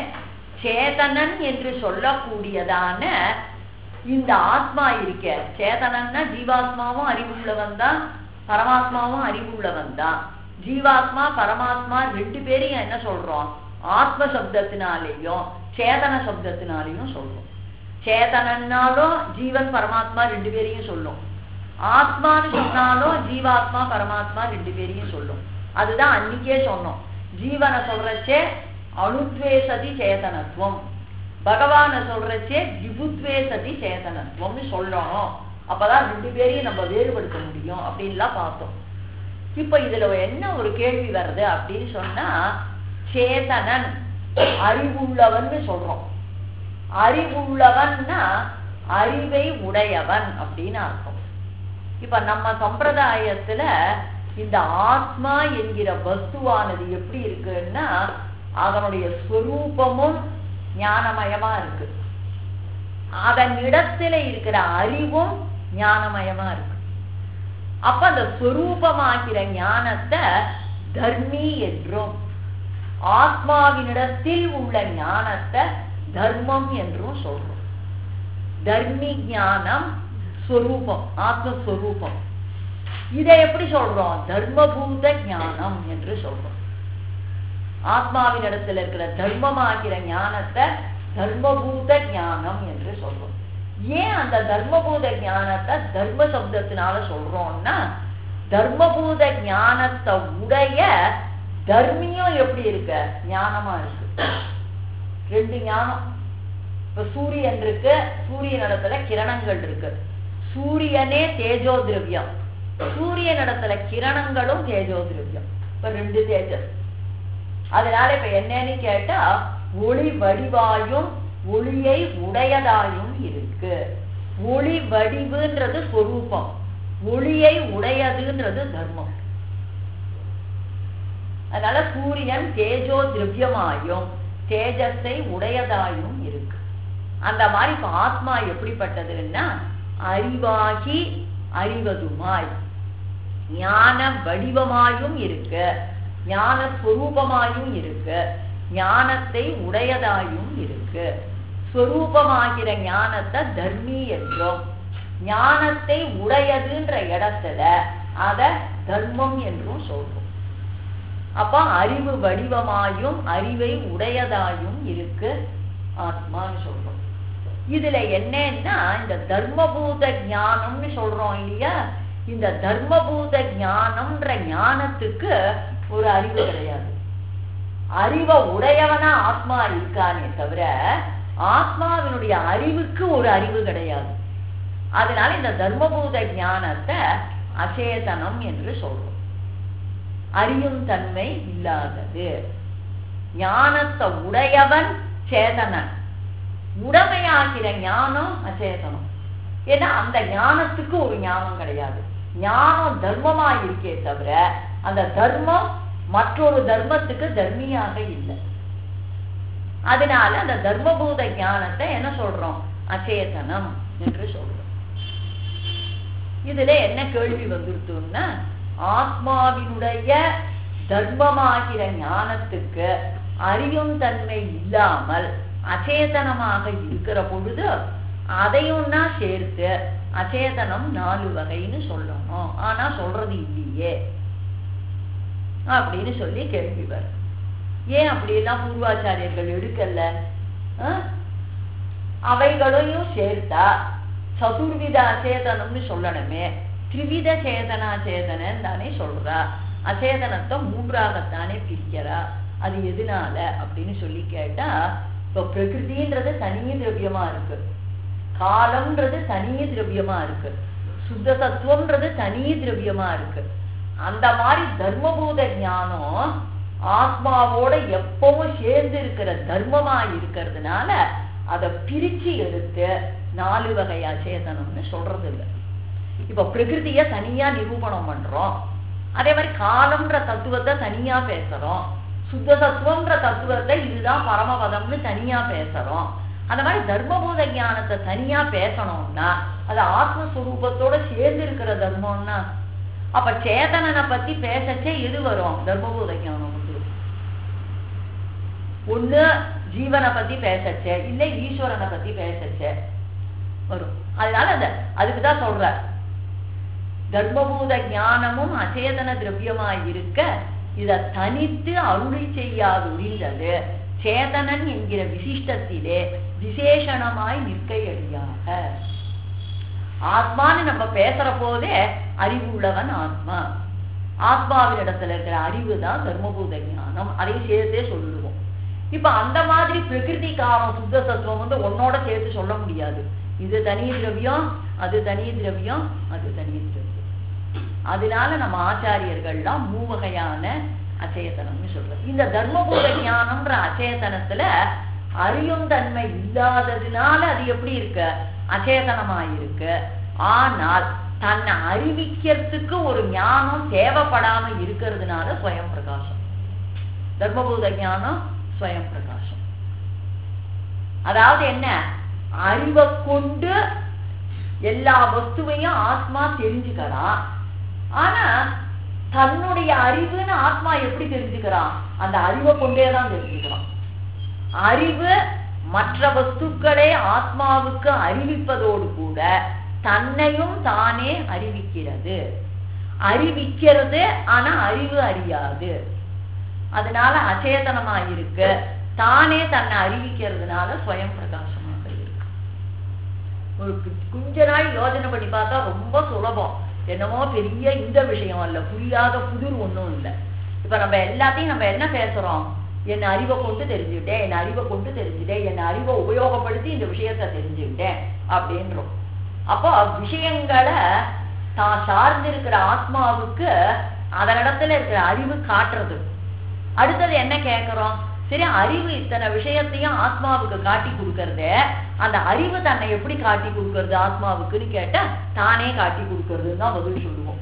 சேதனன் என்று சொல்லக்கூடியதான இந்த ஆத்மா இருக்க சேதனன்னா ஜீவாத்மாவும் அறிவுள்ளவன் தான் பரமாத்மாவும் அறிவுள்ளவன் தான் ஜீவாத்மா பரமாத்மா ரெண்டு பேரையும் என்ன சொல்றோம் ஆத்ம சப்தத்தினாலேயும் சேதன சப்தத்தினாலேயும் சொல்றோம் சேதனன்னாலும் ஜீவன் பரமாத்மா ரெண்டு பேரையும் சொல்லும் ஆத்மான்னு சொன்னாலும் ஜீவாத்மா பரமாத்மா ரெண்டு பேரையும் சொல்லும் அதுதான் அன்னைக்கே சொன்னோம் ஜீவனை சொல்றச்சே அணுத்வேசதி சேதனத்துவம் பகவான சொல்றச்சே விபுத்வேசதி சேதனத்துவம்னு சொல்லணும் அப்பதான் ரெண்டு பேரையும் நம்ம வேறுபடுத்த முடியும் அப்படின்லாம் பார்த்தோம் இப்ப இதுல என்ன ஒரு கேள்வி வருது அப்படின்னு சொன்னா சேதனன் அறிவுள்ளவன்னு சொல்றோம் அறிவுள்ளவன்னா அறிவை உடையவன் அப்படின்னு அர்த்தம் இப்ப நம்ம சம்பிரதாயத்துல இந்த ஆத்மா என்கிற வஸ்துவானது எப்படி இருக்குன்னா அதனுடைய ஸ்வரூபமும் ஞானமயமா இருக்கு அதன் இடத்துல இருக்கிற அறிவும் ஞானமயமா இருக்கு அப்ப அந்த ஸ்வரூபமாகிற ஞானத்தை தர்மி என்றும் ஆத்மாவினிடத்தில் உள்ள ஞானத்தை தர்மம் என்றும் சொல்றோம் தர்மி ஞானம் ஸ்வரூபம் ஆத்மஸ்வரூபம் இதை எப்படி சொல்றோம் தர்மபூத ஞானம் என்று சொல்றோம் ஆத்மாவின் இடத்துல இருக்கிற தர்மமாகிற ஞானத்தை தர்மபூத ஞானம் என்று சொல்றோம் ஏன் அந்த தர்மபூத ஞானத்தை தர்ம சப்தத்தினால சொல்றோம்னா தர்மபூத ஞானத்தை உடைய தர்மியும் எப்படி இருக்க ஞானமா இருக்கு ரெண்டு ஞானம் இப்ப சூரியன் இருக்கு சூரியன் இடத்துல கிரணங்கள் இருக்கு சூரியனே தேஜோ திரவியம் சூரியன் இடத்துல கிரணங்களும் தேஜோ திரவியம் இப்ப ரெண்டு தேஜஸ் அதனால இப்ப என்னன்னு கேட்டா ஒளி வடிவாயும் ஒளியை உடையதாயும் இருக்கு ஒளி வடிவுன்றது ஸ்வரூபம் ஒளியை உடையதுன்றது தர்மம் அதனால சூரியன் தேஜோ திரவியமாயும் தேஜஸை உடையதாயும் இருக்கு அந்த மாதிரி இப்ப ஆத்மா எப்படிப்பட்டதுன்னா அறிவாகி அறிவதுமாய் ஞான வடிவமாயும் இருக்கு ஞான ஸ்வரூபமாயும் இருக்கு ஞானத்தை உடையதாயும் இருக்கு ஸ்வரூபமாகிற ஞானத்தை தர்மி என்றும் ஞானத்தை உடையதுன்ற இடத்துல அத தர்மம் என்றும் சொல்றோம் அப்ப அறிவு வடிவமாயும் அறிவை உடையதாயும் இருக்கு ஆத்மான்னு சொல்றோம் இதுல என்னன்னா இந்த தர்மபூத ஞானம்னு சொல்றோம் இல்லையா இந்த தர்மபூத ஞானம்ன்ற ஞானத்துக்கு ஒரு அறிவு கிடையாது அறிவை உடையவனா ஆத்மா இருக்கானே தவிர ஆத்மாவினுடைய அறிவுக்கு ஒரு அறிவு கிடையாது அதனால இந்த தர்மபூத ஞானத்தை அச்சேதனம் என்று சொல்றோம் அறியும் தன்மை இல்லாதது ஞானத்தை உடையவன் சேதனன் உடமையாகிற ஞானம் அச்சேதனம் ஏன்னா அந்த ஞானத்துக்கு ஒரு ஞானம் கிடையாது ஞானம் தர்மமா இருக்கே தவிர அந்த தர்மம் மற்றொரு தர்மத்துக்கு தர்மியாக இல்லை அதனால அந்த தர்மபூத ஞானத்தை என்ன சொல்றோம் அச்சேதனம் என்று சொல்றோம் இதுல என்ன கேள்வி வந்துருத்துன்னா ஆத்மாவினுடைய தர்மமாகிற ஞானத்துக்கு அறியும் தன்மை இல்லாமல் அச்சேதனமாக இருக்கிற பொழுது அதையும்னா சேர்த்து அச்சேதனம் நாலு வகைன்னு சொல்லணும் ஆனா சொல்றது இல்லையே அப்படின்னு சொல்லி கேள்வி வரும் ஏன் அப்படியெல்லாம் பூர்வாச்சாரியர்கள் எடுக்கல ஆ? அவைகளையும் சேர்த்தா சதுர்வித அச்சேதனம்னு சொல்லணுமே திரிவித சேதனா சேதனன்னு தானே சொல்றா அச்சேதனத்தை மூன்றாகத்தானே பிரிக்கிறா அது எதனால அப்படின்னு சொல்லி கேட்டா இப்போ பிரகிருதின்றது தனி திரவியமா இருக்கு காலம்ன்றது தனி திரவியமா இருக்கு சுத்த தத்துவம்ன்றது தனி திரவியமா இருக்கு அந்த மாதிரி தர்மபூத ஞானம் ஆத்மாவோட எப்பவும் சேர்ந்து இருக்கிற தர்மமா இருக்கிறதுனால அதை பிரிச்சு எடுத்து நாலு வகையா சேதனம்னு சொல்றது இல்லை இப்ப பிரகிருதிய தனியா நிரூபணம் பண்றோம் அதே மாதிரி காலம்ன்ற தத்துவத்தை தனியா பேசுறோம் சுத்த தத்துவம்ன்ற தத்துவத்தை இதுதான் பரமபதம்னு தனியா பேசுறோம் அந்த மாதிரி தர்மபூத ஞானத்தை தனியா பேசணும்னா அது ஆத்மஸ்வரூபத்தோட சேர்ந்து இருக்கிற தர்மம்னா அப்ப சேதனனை பத்தி பேசச்சே எது வரும் தர்மபூத ஞானம் வந்து ஒண்ணு ஜீவனை பத்தி பேசச்சே இல்ல ஈஸ்வரனை பத்தி பேசச்சே வரும் அதனால அந்த அதுக்குதான் சொல்ற தர்மபூத ஞானமும் அச்சேதன திரவியமாய் இருக்க இத தனித்து அருளி செய்யாது உரிந்தது சேதனன் என்கிற விசிஷ்டத்திலே விசேஷணமாய் நிற்கையடியாக ஆத்மான்னு நம்ம பேசுற போதே அறிவு உள்ளவன் ஆத்மா ஆத்மாவினிடத்துல இருக்கிற அறிவு தான் தர்மபூத ஞானம் அதை சேர்த்தே சொல்லுவோம் இப்ப அந்த மாதிரி பிரகிருதி காரம் சுத்த தத்துவம் வந்து உன்னோட சேர்த்து சொல்ல முடியாது இது தனி திரவியம் அது தனி திரவியம் அது தனி திரவியம் அதனால நம்ம ஆச்சாரியர்கள்லாம் மூவகையான அச்சேதனம்னு சொல்றது இந்த தர்மபூத ஞானம்ன்ற அச்சேதனத்துல அறியும் தன்மை இல்லாததுனால அது எப்படி இருக்கு அச்சேதனமா இருக்கு ஆனால் தன்னை அறிவிக்கிறதுக்கு ஒரு ஞானம் தேவைப்படாம இருக்கிறதுனால ஸ்வயம் பிரகாசம் தர்மபூத ஞானம் ஸ்வயம் பிரகாசம் அதாவது என்ன அறிவை கொண்டு எல்லா வஸ்துவையும் ஆத்மா தெரிஞ்சுக்கலாம் ஆனா தன்னுடைய அறிவுன்னு ஆத்மா எப்படி தெரிஞ்சுக்கிறான் அந்த அறிவை கொண்டே தான் தெரிஞ்சுக்கிறான் அறிவு மற்ற வஸ்துக்களை ஆத்மாவுக்கு அறிவிப்பதோடு கூட தன்னையும் தானே அறிவிக்கிறது அறிவிக்கிறது ஆனா அறிவு அறியாது அதனால அச்சேதனமா இருக்கு தானே தன்னை அறிவிக்கிறதுனால ஸ்வயம் பிரகாசமாக இருக்கு ஒரு கு- கொஞ்ச நாள் யோசனை பண்ணி பார்த்தா ரொம்ப சுலபம் என்னமோ பெரிய இந்த விஷயம் அல்ல புரியாத புதிர் ஒண்ணும் இல்லை இப்ப நம்ம எல்லாத்தையும் நம்ம என்ன பேசுறோம் என் அறிவை கொண்டு தெரிஞ்சுக்கிட்டேன் என் அறிவை கொண்டு தெரிஞ்சுட்டேன் என் அறிவை உபயோகப்படுத்தி இந்த விஷயத்தை தெரிஞ்சுக்கிட்டேன் அப்படின்றோம் அப்போ விஷயங்களை தான் சார்ந்திருக்கிற ஆத்மாவுக்கு அதனிடத்துல இருக்கிற அறிவு காட்டுறது அடுத்தது என்ன கேட்கிறோம் சரி அறிவு இத்தனை விஷயத்தையும் ஆத்மாவுக்கு காட்டி கொடுக்கறது அந்த அறிவு தன்னை எப்படி காட்டி கொடுக்கறது ஆத்மாவுக்குன்னு கேட்டா தானே காட்டி கொடுக்கறதுன்னு தான் பதில் சொல்லுவோம்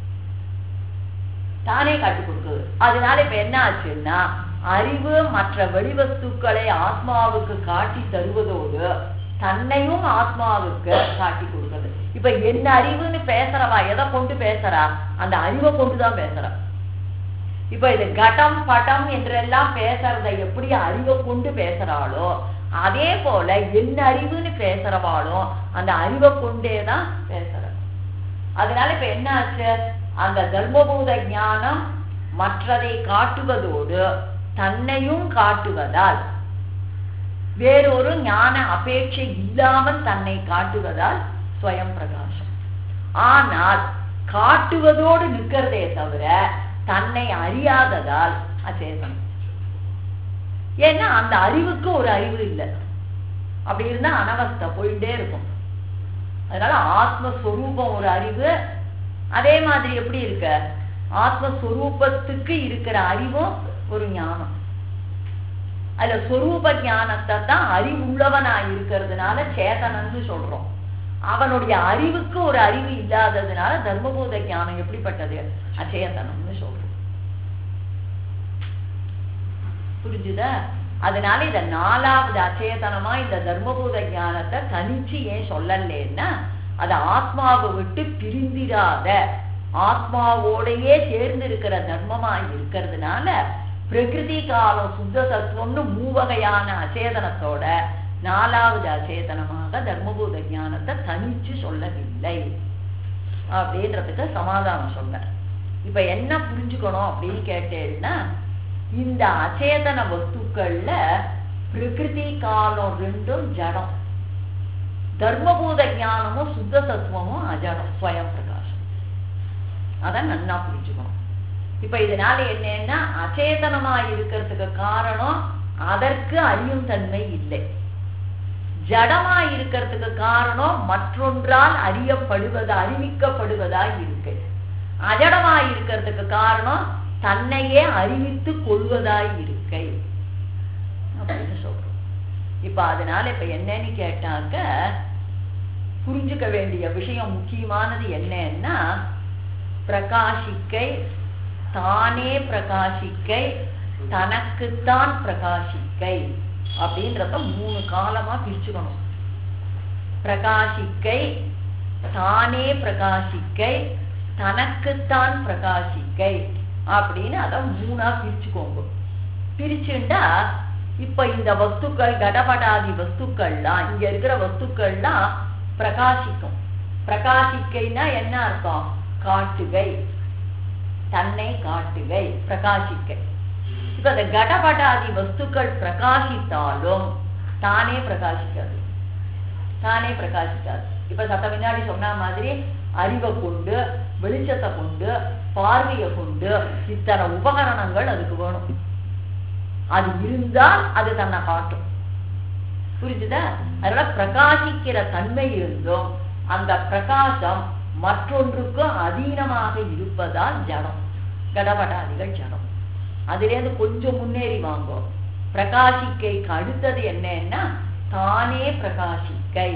தானே காட்டி கொடுக்குது அதனால இப்ப என்ன ஆச்சுன்னா அறிவு மற்ற வெளிவஸ்துக்களை ஆத்மாவுக்கு காட்டி தருவதோடு தன்னையும் ஆத்மாவுக்கு காட்டி கொடுக்குறது இப்ப என்ன அறிவுன்னு பேசுறவா எதை கொண்டு பேசுறா அந்த அறிவை கொண்டுதான் பேசுறா இப்ப இது கடம் படம் என்றெல்லாம் பேசுறத எப்படி அறிவை கொண்டு பேசுறாளோ அதே போல என்ன அறிவுன்னு பேசுறவாளும் அந்த அறிவை கொண்டே தான் பேசுற அதனால இப்ப என்ன ஆச்சு அந்த தர்மபூத ஞானம் மற்றதை காட்டுவதோடு தன்னையும் காட்டுவதால் வேறொரு ஞான அபேட்சை இல்லாமல் தன்னை காட்டுவதால் ஸ்வயம் பிரகாசம் ஆனால் காட்டுவதோடு நிற்கிறதே தவிர தன்னை அறியாததால் அச்சேதனம் ஏன்னா அந்த அறிவுக்கு ஒரு அறிவு இல்லை அப்படி இருந்தா அனவஸ்தை போயிட்டே இருக்கும் அதனால ஆத்மஸ்வரூபம் ஒரு அறிவு அதே மாதிரி எப்படி இருக்க ஆத்மஸ்வரூபத்துக்கு இருக்கிற அறிவும் ஒரு ஞானம் அதுல சொரூப ஞானத்தை தான் அறிவுள்ளவனா இருக்கிறதுனால சேதனன்னு சொல்றோம் அவனுடைய அறிவுக்கு ஒரு அறிவு இல்லாததுனால தர்மபூத ஞானம் எப்படிப்பட்டது அச்சேதனம்னு சொல்றோம் புரிஞ்சுதா அதனால இத நாலாவது அச்சேதனமா இந்த தர்மபூத ஞானத்தை தனிச்சு ஏன் சொல்லலேன்னா அது ஆத்மாவை விட்டு பிரிந்திராத ஆத்மாவோடையே சேர்ந்து இருக்கிற தர்மமா இருக்கிறதுனால பிரகிருதி காலம் சுத்த தத்துவம்னு மூவகையான அச்சேதனத்தோட நாலாவது அச்சேதனமாக தர்மபூத ஞானத்தை தனிச்சு சொல்லவில்லை அப்படின்றதுக்கு சமாதானம் சொன்னார் இப்ப என்ன புரிஞ்சுக்கணும் அப்படின்னு கேட்டேன்னா இந்த அச்சேதன வஸ்துக்கள்ல பிரகிருதி காலம் ரெண்டும் ஜடம் தர்மபூத ஞானமும் சுத்த தத்துவமும் அஜடம் ஸ்வயம் பிரகாசம் அதான் நன்னா புரிஞ்சுக்கணும் இப்ப இதனால என்னன்னா அச்சேதனமா இருக்கிறதுக்கு காரணம் அதற்கு அறியும் தன்மை இல்லை ஜடமா இருக்கிறதுக்கு காரணம் மற்றொன்றால் அறியப்படுவதா அறிவிக்கப்படுவதா இருக்கு அஜடமா இருக்கிறதுக்கு காரணம் தன்னையே அறிவித்து கொள்வதாய் இருக்கை அப்படின்னு சொல்றோம் இப்ப அதனால இப்ப என்னன்னு கேட்டாக்க புரிஞ்சுக்க வேண்டிய விஷயம் முக்கியமானது என்னன்னா பிரகாசிக்கை தானே பிரகாசிக்கை தனக்குத்தான் பிரகாசிக்கை அப்படின்றத மூணு காலமா பிரிச்சுக்கணும் பிரகாசிக்கை தானே பிரகாசிக்கை தனக்குத்தான் பிரகாசிக்கை அப்படின்னு அதை மூணா பிரிச்சுக்கோங்க பிரிச்சுண்டா இப்ப இந்த வஸ்துக்கள் கடபடாதி வஸ்துக்கள்லாம் இங்க இருக்கிற வஸ்துக்கள்லாம் பிரகாசிக்கும் பிரகாசிக்கைன்னா என்ன அர்த்தம் காட்டுகை தன்னை காட்டுகை பிரகாசிக்கை இப்ப இந்த கடபடாதி வஸ்துக்கள் பிரகாசித்தாலும் தானே பிரகாசிக்காது தானே பிரகாசிக்காது இப்ப சத்த முன்னாடி சொன்ன மாதிரி அறிவை கொண்டு வெளிச்சத்தை கொண்டு பார்வையை கொண்டு இத்தனை உபகரணங்கள் அதுக்கு வேணும் அது இருந்தால் அது தன்னை காட்டும் புரிஞ்சுதா அதனால பிரகாசிக்கிற தன்மை இருந்தும் அந்த பிரகாசம் மற்றொன்றுக்கு அதீனமாக இருப்பதால் ஜடம் கடபடாதிகள் ஜடம் அதுலேருந்து கொஞ்சம் முன்னேறி வாங்கும் பிரகாசிக்கைக்கு அடுத்தது என்னன்னா தானே பிரகாசிக்கை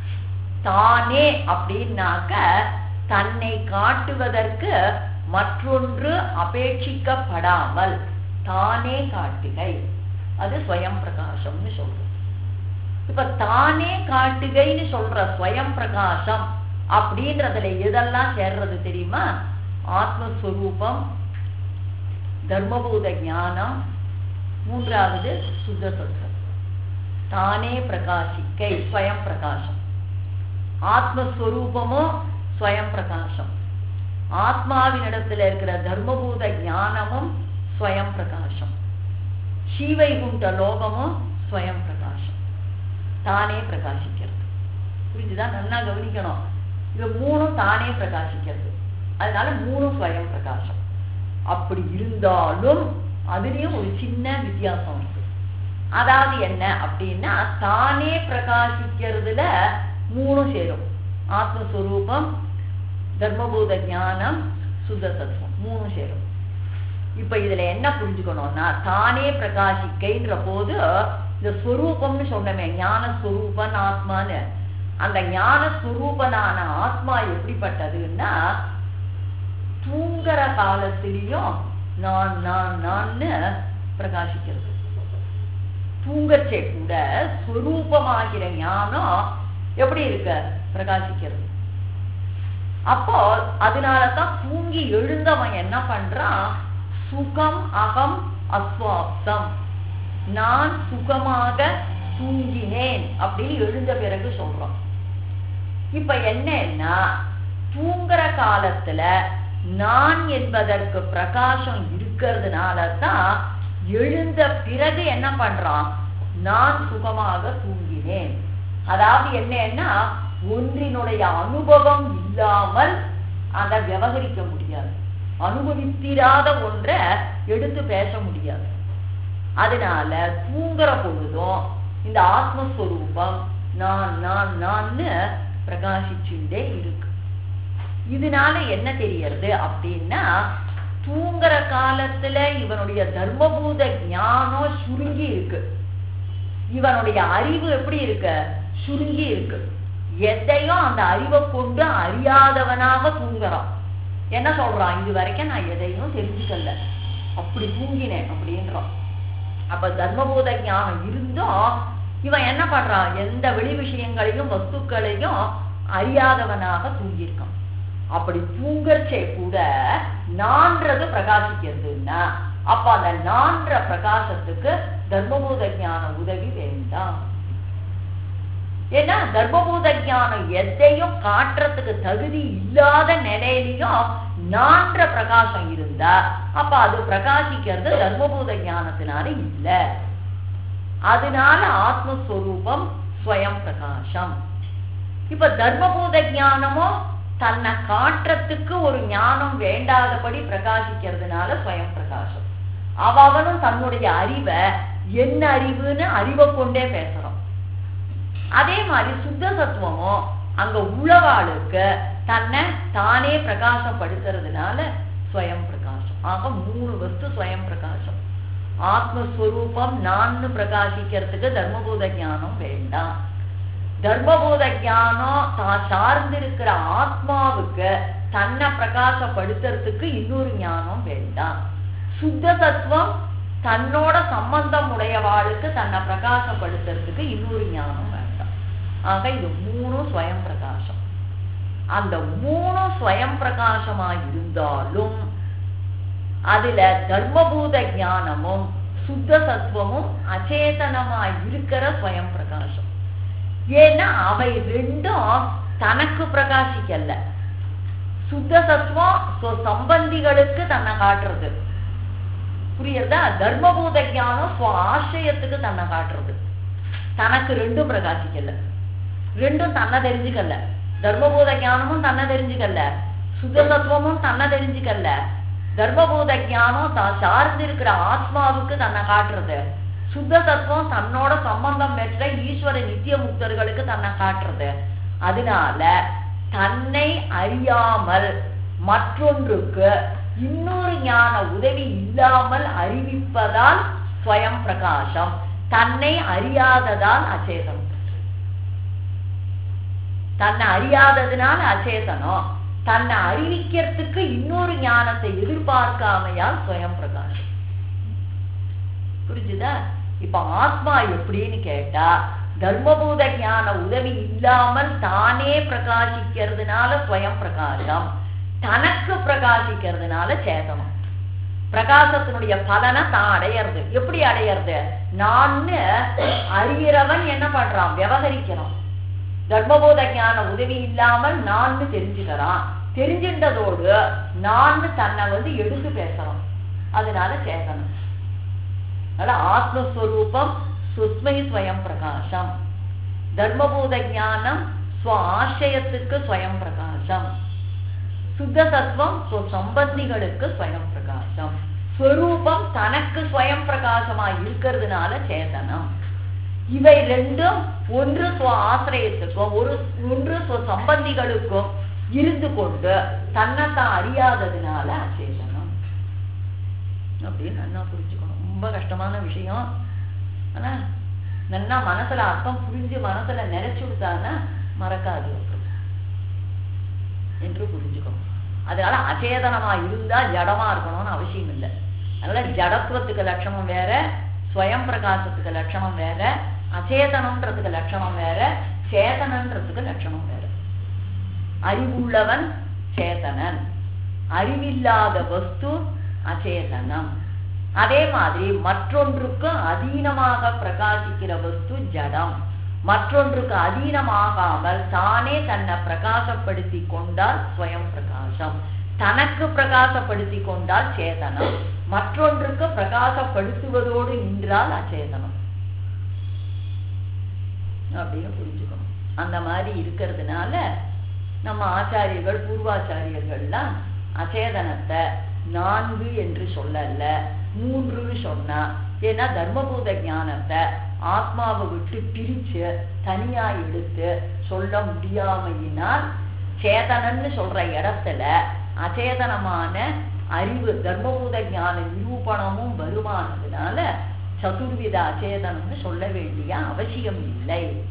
தானே அப்படின்னாக்க தன்னை காட்டுவதற்கு மற்றொன்று அபேட்சிக்கப்படாமல் தானே காட்டுகை அது ஸ்வயம் பிரகாசம்னு சொல்றோம் இப்ப தானே காட்டுகைன்னு சொல்ற ஸ்வயம் பிரகாசம் அப்படின்றதுல எதெல்லாம் சேர்றது தெரியுமா ஆத்மஸ்வரூபம் தர்மபூத ஞானம் மூன்றாவது சுத்த சத்தம் தானே பிரகாசிக்கை ஸ்வயம் பிரகாசம் ஆத்மஸ்வரூபமும் ஸ்வயம் பிரகாசம் ஆத்மாவினிடத்துல இருக்கிற தர்மபூத ஞானமும் ஸ்வயம் பிரகாசம் ஸ்ரீவைகுண்ட லோகமும் ஸ்வயம் பிரகாசம் தானே பிரகாசிக்கிறது புரிஞ்சுதா நல்லா கவனிக்கணும் இது மூணும் தானே பிரகாசிக்கிறது அதனால மூணும் ஸ்வயம் பிரகாசம் அப்படி இருந்தாலும் அதுலயும் ஒரு சின்ன வித்தியாசம் இருக்கு அதாவது என்ன அப்படின்னா தானே பிரகாசிக்கிறதுல மூணும் சேரும் ஆத்மஸ்வரூபம் தர்மபூத ஞானம் சுத்த தத்துவம் மூணும் சேரும் இப்ப இதுல என்ன புரிஞ்சுக்கணும்னா தானே பிரகாசிக்கைன்ற போது இந்த ஸ்வரூபம்னு சொன்னமே ஞான ஸ்வரூபன் ஆத்மான்னு அந்த ஞான ஸ்வரூபனான ஆத்மா எப்படிப்பட்டதுன்னா தூங்குற காலத்திலையும் நான் நான் நான்னு பிரகாசிக்கிறது தூங்கச்சே கூட ஸ்வரூபமாகிற ஞானம் எப்படி இருக்க பிரகாசிக்கிறது அப்போ அதனாலதான் தூங்கி எழுந்தவன் என்ன பண்றான் சுகம் அகம் அஸ்வாப்தம் நான் சுகமாக தூங்கினேன் அப்படின்னு எழுந்த பிறகு சொல்றோம் இப்ப என்னன்னா தூங்குற காலத்துல நான் என்பதற்கு பிரகாசம் இருக்கிறதுனால தான் எழுந்த பிறகு என்ன பண்றான் நான் சுகமாக தூங்கினேன் அதாவது என்னன்னா ஒன்றினுடைய அனுபவம் இல்லாமல் அதை விவகரிக்க முடியாது அனுபவித்திராத ஒன்றை எடுத்து பேச முடியாது அதனால தூங்குற பொழுதும் இந்த ஆத்மஸ்வரூபம் நான் நான் நான்னு பிரகாசிச்சுட்டே இருக்கு இதனால என்ன தெரியறது அப்படின்னா தூங்குற காலத்துல இவனுடைய தர்மபூத ஞானம் சுருங்கி இருக்கு இவனுடைய அறிவு எப்படி இருக்கு சுருங்கி இருக்கு எதையும் அந்த அறிவை கொண்டு அறியாதவனாக தூங்குறான் என்ன சொல்றான் இது வரைக்கும் நான் எதையும் தெரிஞ்சுக்கல அப்படி தூங்கினேன் அப்படின்றான் அப்ப தர்மபூத ஞானம் இருந்தும் இவன் என்ன பண்றான் எந்த வெளி விஷயங்களையும் வஸ்துக்களையும் அறியாதவனாக தூங்கியிருக்கான் அப்படி தூங்கச்சே கூட நான்றது பிரகாசிக்கிறதுன்னா அப்ப அந்த நான்ற பிரகாசத்துக்கு தர்மபூத ஞான உதவி வேண்டாம் ஏன்னா தர்மபூத ஞானம் எதையும் காட்டுறதுக்கு தகுதி இல்லாத நிலையிலையும் நான்ற பிரகாசம் இருந்தா அப்ப அது பிரகாசிக்கிறது தர்மபூத ஞானத்தினால இல்ல அதனால ஆத்மஸ்வரூபம் ஸ்வயம் பிரகாசம் இப்ப தர்மபூத ஞானமும் தன்னை காட்டுறதுக்கு ஒரு ஞானம் வேண்டாதபடி பிரகாசிக்கிறதுனால ஸ்வயம் பிரகாசம் அவனும் தன்னுடைய அறிவை என்ன அறிவுன்னு அறிவை கொண்டே பேசுறான் அதே மாதிரி சுத்த சத்துவமும் அங்க உள்ளவாளுக்கு தன்னை தானே பிரகாசப்படுத்துறதுனால ஸ்வயம் பிரகாசம் ஆக மூணு வஸ்து ஸ்வயம் பிரகாசம் ஆத்மஸ்வரூபம் நான்னு பிரகாசிக்கிறதுக்கு தர்மபூத ஞானம் வேண்டாம் தர்மபூத ஞானம் தான் சார்ந்திருக்கிற ஆத்மாவுக்கு தன்னை பிரகாசப்படுத்துறதுக்கு இன்னொரு ஞானம் வேண்டாம் சுத்த தத்துவம் தன்னோட சம்பந்தம் உடையவாளுக்கு தன்னை பிரகாசப்படுத்துறதுக்கு இன்னொரு ஞானம் வேண்டாம் ஆக இது மூணும் ஸ்வயம் பிரகாசம் அந்த மூணும் ஸ்வயம் பிரகாசமா இருந்தாலும் அதுல தர்மபூத ஞானமும் சுத்த சத்துவமும் அச்சேதனமா இருக்கிற ஸ்வயம் பிரகாசம் ஏன்னா அவை ரெண்டும் தனக்கு பிரகாசிக்கல சுத்த சத்துவம் சொ- சம்பந்திகளுக்கு தன்னை காட்டுறது புரியுறதா தர்மபூத ஞானம் ஸ்வ ஆசிரியத்துக்கு தன்னை காட்டுறது தனக்கு ரெண்டும் பிரகாசிக்கல ரெண்டும் தன்னை தெரிஞ்சுக்கல தர்மபூத ஞானமும் தன்னை தெரிஞ்சுக்கல சுத்த சத்துவமும் தன்னை தெரிஞ்சுக்கல தர்மபூத ஞானம் தான் சார்ந்திருக்கிற ஆத்மாவுக்கு தன்னை காட்டுறது சுத்த தத்துவம் தன்னோட சம்பந்தம் பெற்ற ஈஸ்வர நித்திய முக்தர்களுக்கு தன்னை காட்டுறது அதனால தன்னை அறியாமல் மற்றொன்றுக்கு இன்னொரு ஞான உதவி இல்லாமல் அறிவிப்பதால் ஸ்வயம் பிரகாசம் தன்னை அறியாததால் அச்சேதனம் தன்னை அறியாததுனால அச்சேதனம் தன்னை அறிவிக்கிறதுக்கு இன்னொரு ஞானத்தை எதிர்பார்க்காமையால் ஸ்வயம் பிரகாசம் புரிஞ்சுதா இப்ப ஆத்மா எப்படின்னு கேட்டா தர்மபூத ஞான உதவி இல்லாமல் தானே பிரகாசிக்கிறதுனால ஸ்வயம் பிரகாசம் தனக்கு பிரகாசிக்கிறதுனால சேதனம் பிரகாசத்தினுடைய பலனை தான் அடையிறது எப்படி அடையிறது நான்னு அறிகிறவன் என்ன பண்றான் விவகரிக்கிறான் தர்மபோத ஞான உதவி இல்லாமல் நான்னு தெரிஞ்சுக்கிறான் தெரிஞ்சின்றதோடு நான்னு தன்னை வந்து எடுத்து பேசுறான் அதனால சேதனம் அதனால ஆத்மஸ்வரூபம் சுஸ்மை ஸ்வயம் பிரகாசம் தர்மபூத ஞானம் ஸ்வ ஆசயத்துக்கு ஸ்வயம் பிரகாசம் சுத்த தத்துவம் ஸ்வ சம்பந்திகளுக்கு ஸ்வயம் பிரகாசம் ஸ்வரூபம் தனக்கு ஸ்வயம் பிரகாசமா இருக்கிறதுனால சேதனம் இவை ரெண்டும் ஒன்று ஸ்வ ஆசிரியத்துக்கும் ஒரு ஒன்று ஸ்வ சம்பந்திகளுக்கும் இருந்து கொண்டு தன்னைத்தான் அறியாததுனால அச்சேதனம் அப்படின்னு நல்லா புரிஞ்சுக்கணும் ரொம்ப கஷ்டமான விஷயம் ஆனா நல்லா மனசுல அர்த்தம் புரிஞ்சு மனசுல நினைச்சு விட்டானா மறக்காது அப்புறம். என்று புரிஞ்சுக்கணும் அதனால அச்சேதனமா இருந்தா ஜடமா இருக்கணும்னு அவசியம் இல்லை அதனால ஜடத்துவத்துக்கு லட்சணம் வேற ஸ்வயம் பிரகாசத்துக்கு லட்சணம் வேற அச்சேதனம்ன்றதுக்கு லட்சணம் வேற சேதனன்றதுக்கு லட்சணம் வேற அறிவுள்ளவன் சேதனன் அறிவில்லாத வஸ்து அச்சேதனம் அதே மாதிரி மற்றொன்றுக்கு அதீனமாக பிரகாசிக்கிற வஸ்து ஜடம் மற்றொன்றுக்கு அதீனமாகாமல் தானே தன்னை பிரகாசப்படுத்தி கொண்டால் ஸ்வயம் பிரகாசம் தனக்கு பிரகாசப்படுத்தி கொண்டால் சேதனம் மற்றொன்றுக்கு பிரகாசப்படுத்துவதோடு நின்றால் அச்சேதனம் அப்படின்னு புரிஞ்சுக்கணும் அந்த மாதிரி இருக்கிறதுனால நம்ம ஆச்சாரியர்கள் பூர்வாச்சாரியர்கள்லாம் அச்சேதனத்தை நான்கு என்று சொல்லல மூன்றுன்னு சொன்னா ஏன்னா தர்மபூத ஞானத்தை ஆத்மாவை விட்டு பிரிச்சு தனியா எடுத்து சொல்ல முடியாமையினால் சேதனன்னு சொல்ற இடத்துல அச்சேதனமான அறிவு தர்மபூத ஞான நிரூபணமும் வருமானதுனால சதுர்வித அச்சேதனம்னு சொல்ல வேண்டிய அவசியம் இல்லை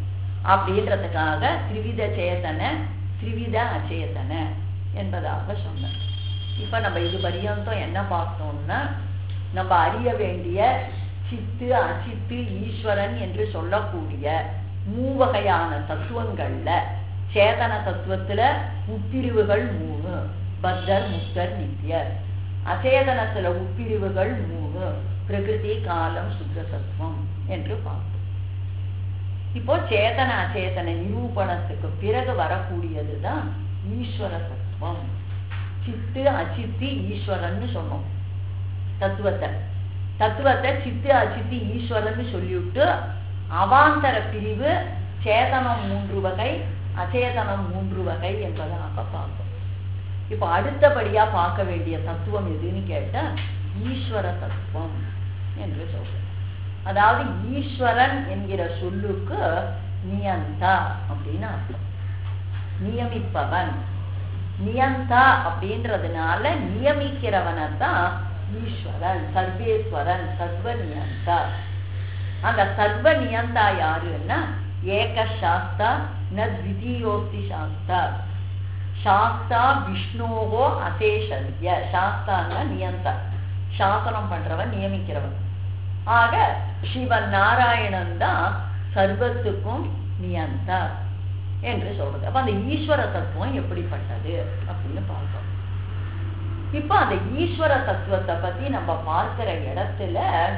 அப்படின்றதுக்காக திரிவித சேதன திரிவித அச்சேதன என்பதாக சொன்னேன் இப்ப நம்ம இது பரியந்தம் என்ன பார்த்தோம்னா நம்ம அறிய வேண்டிய சித்து அசித்து ஈஸ்வரன் என்று சொல்லக்கூடிய மூவகையான தத்துவங்கள்ல சேதன தத்துவத்துல உட்பிரிவுகள் மூணு பத்தர் முக்தர் நித்யர் அச்சேதனத்துல உட்பிரிவுகள் மூணு பிரகிருதி காலம் சுத்த சத்துவம் என்று பார்த்தோம் இப்போ சேதன அச்சேதன நிரூபணத்துக்கு பிறகு வரக்கூடியதுதான் ஈஸ்வர தத்துவம் சித்து அச்சித்து ஈஸ்வரன்னு சொன்னோம் தத்துவத்தை தத்துவத்தை சித்து அச்சித்து ஈஸ்வரன்னு சொல்லிவிட்டு அவாந்தர பிரிவு சேதனம் மூன்று வகை அச்சேதனம் மூன்று வகை என்பதாக பார்த்தோம் இப்போ அடுத்தபடியா பார்க்க வேண்டிய தத்துவம் எதுன்னு கேட்டா ஈஸ்வர தத்துவம் என்று சொல்றேன் அதாவது ஈஸ்வரன் என்கிற சொல்லுக்கு நியந்தா அப்படின்னு அர்த்தம் நியமிப்பவன் நியந்தா அப்படின்றதுனால நியமிக்கிறவனை தான் ஈஸ்வரன் சர்வேஸ்வரன் சர்வ நியந்தா அந்த சர்வ நியந்தா யாருன்னா ஏக சாஸ்தா ந த்விதீயோஸ்தி சாஸ்தா சாஸ்தா விஷ்ணோவோ அசேஷல்ய சாஸ்தான்னா நியந்தா சாசனம் பண்றவன் நியமிக்கிறவன் ஆக சிவன் நாராயணன் தான் சர்வத்துக்கும் நியந்தா என்று சொல்றது அப்ப அந்த ஈஸ்வர தத்துவம் எப்படிப்பட்டது அப்படின்னு பார்க்கணும் இப்ப அந்த ஈஸ்வர தத்துவத்தை பத்தி நம்ம பார்க்கிற இடத்துல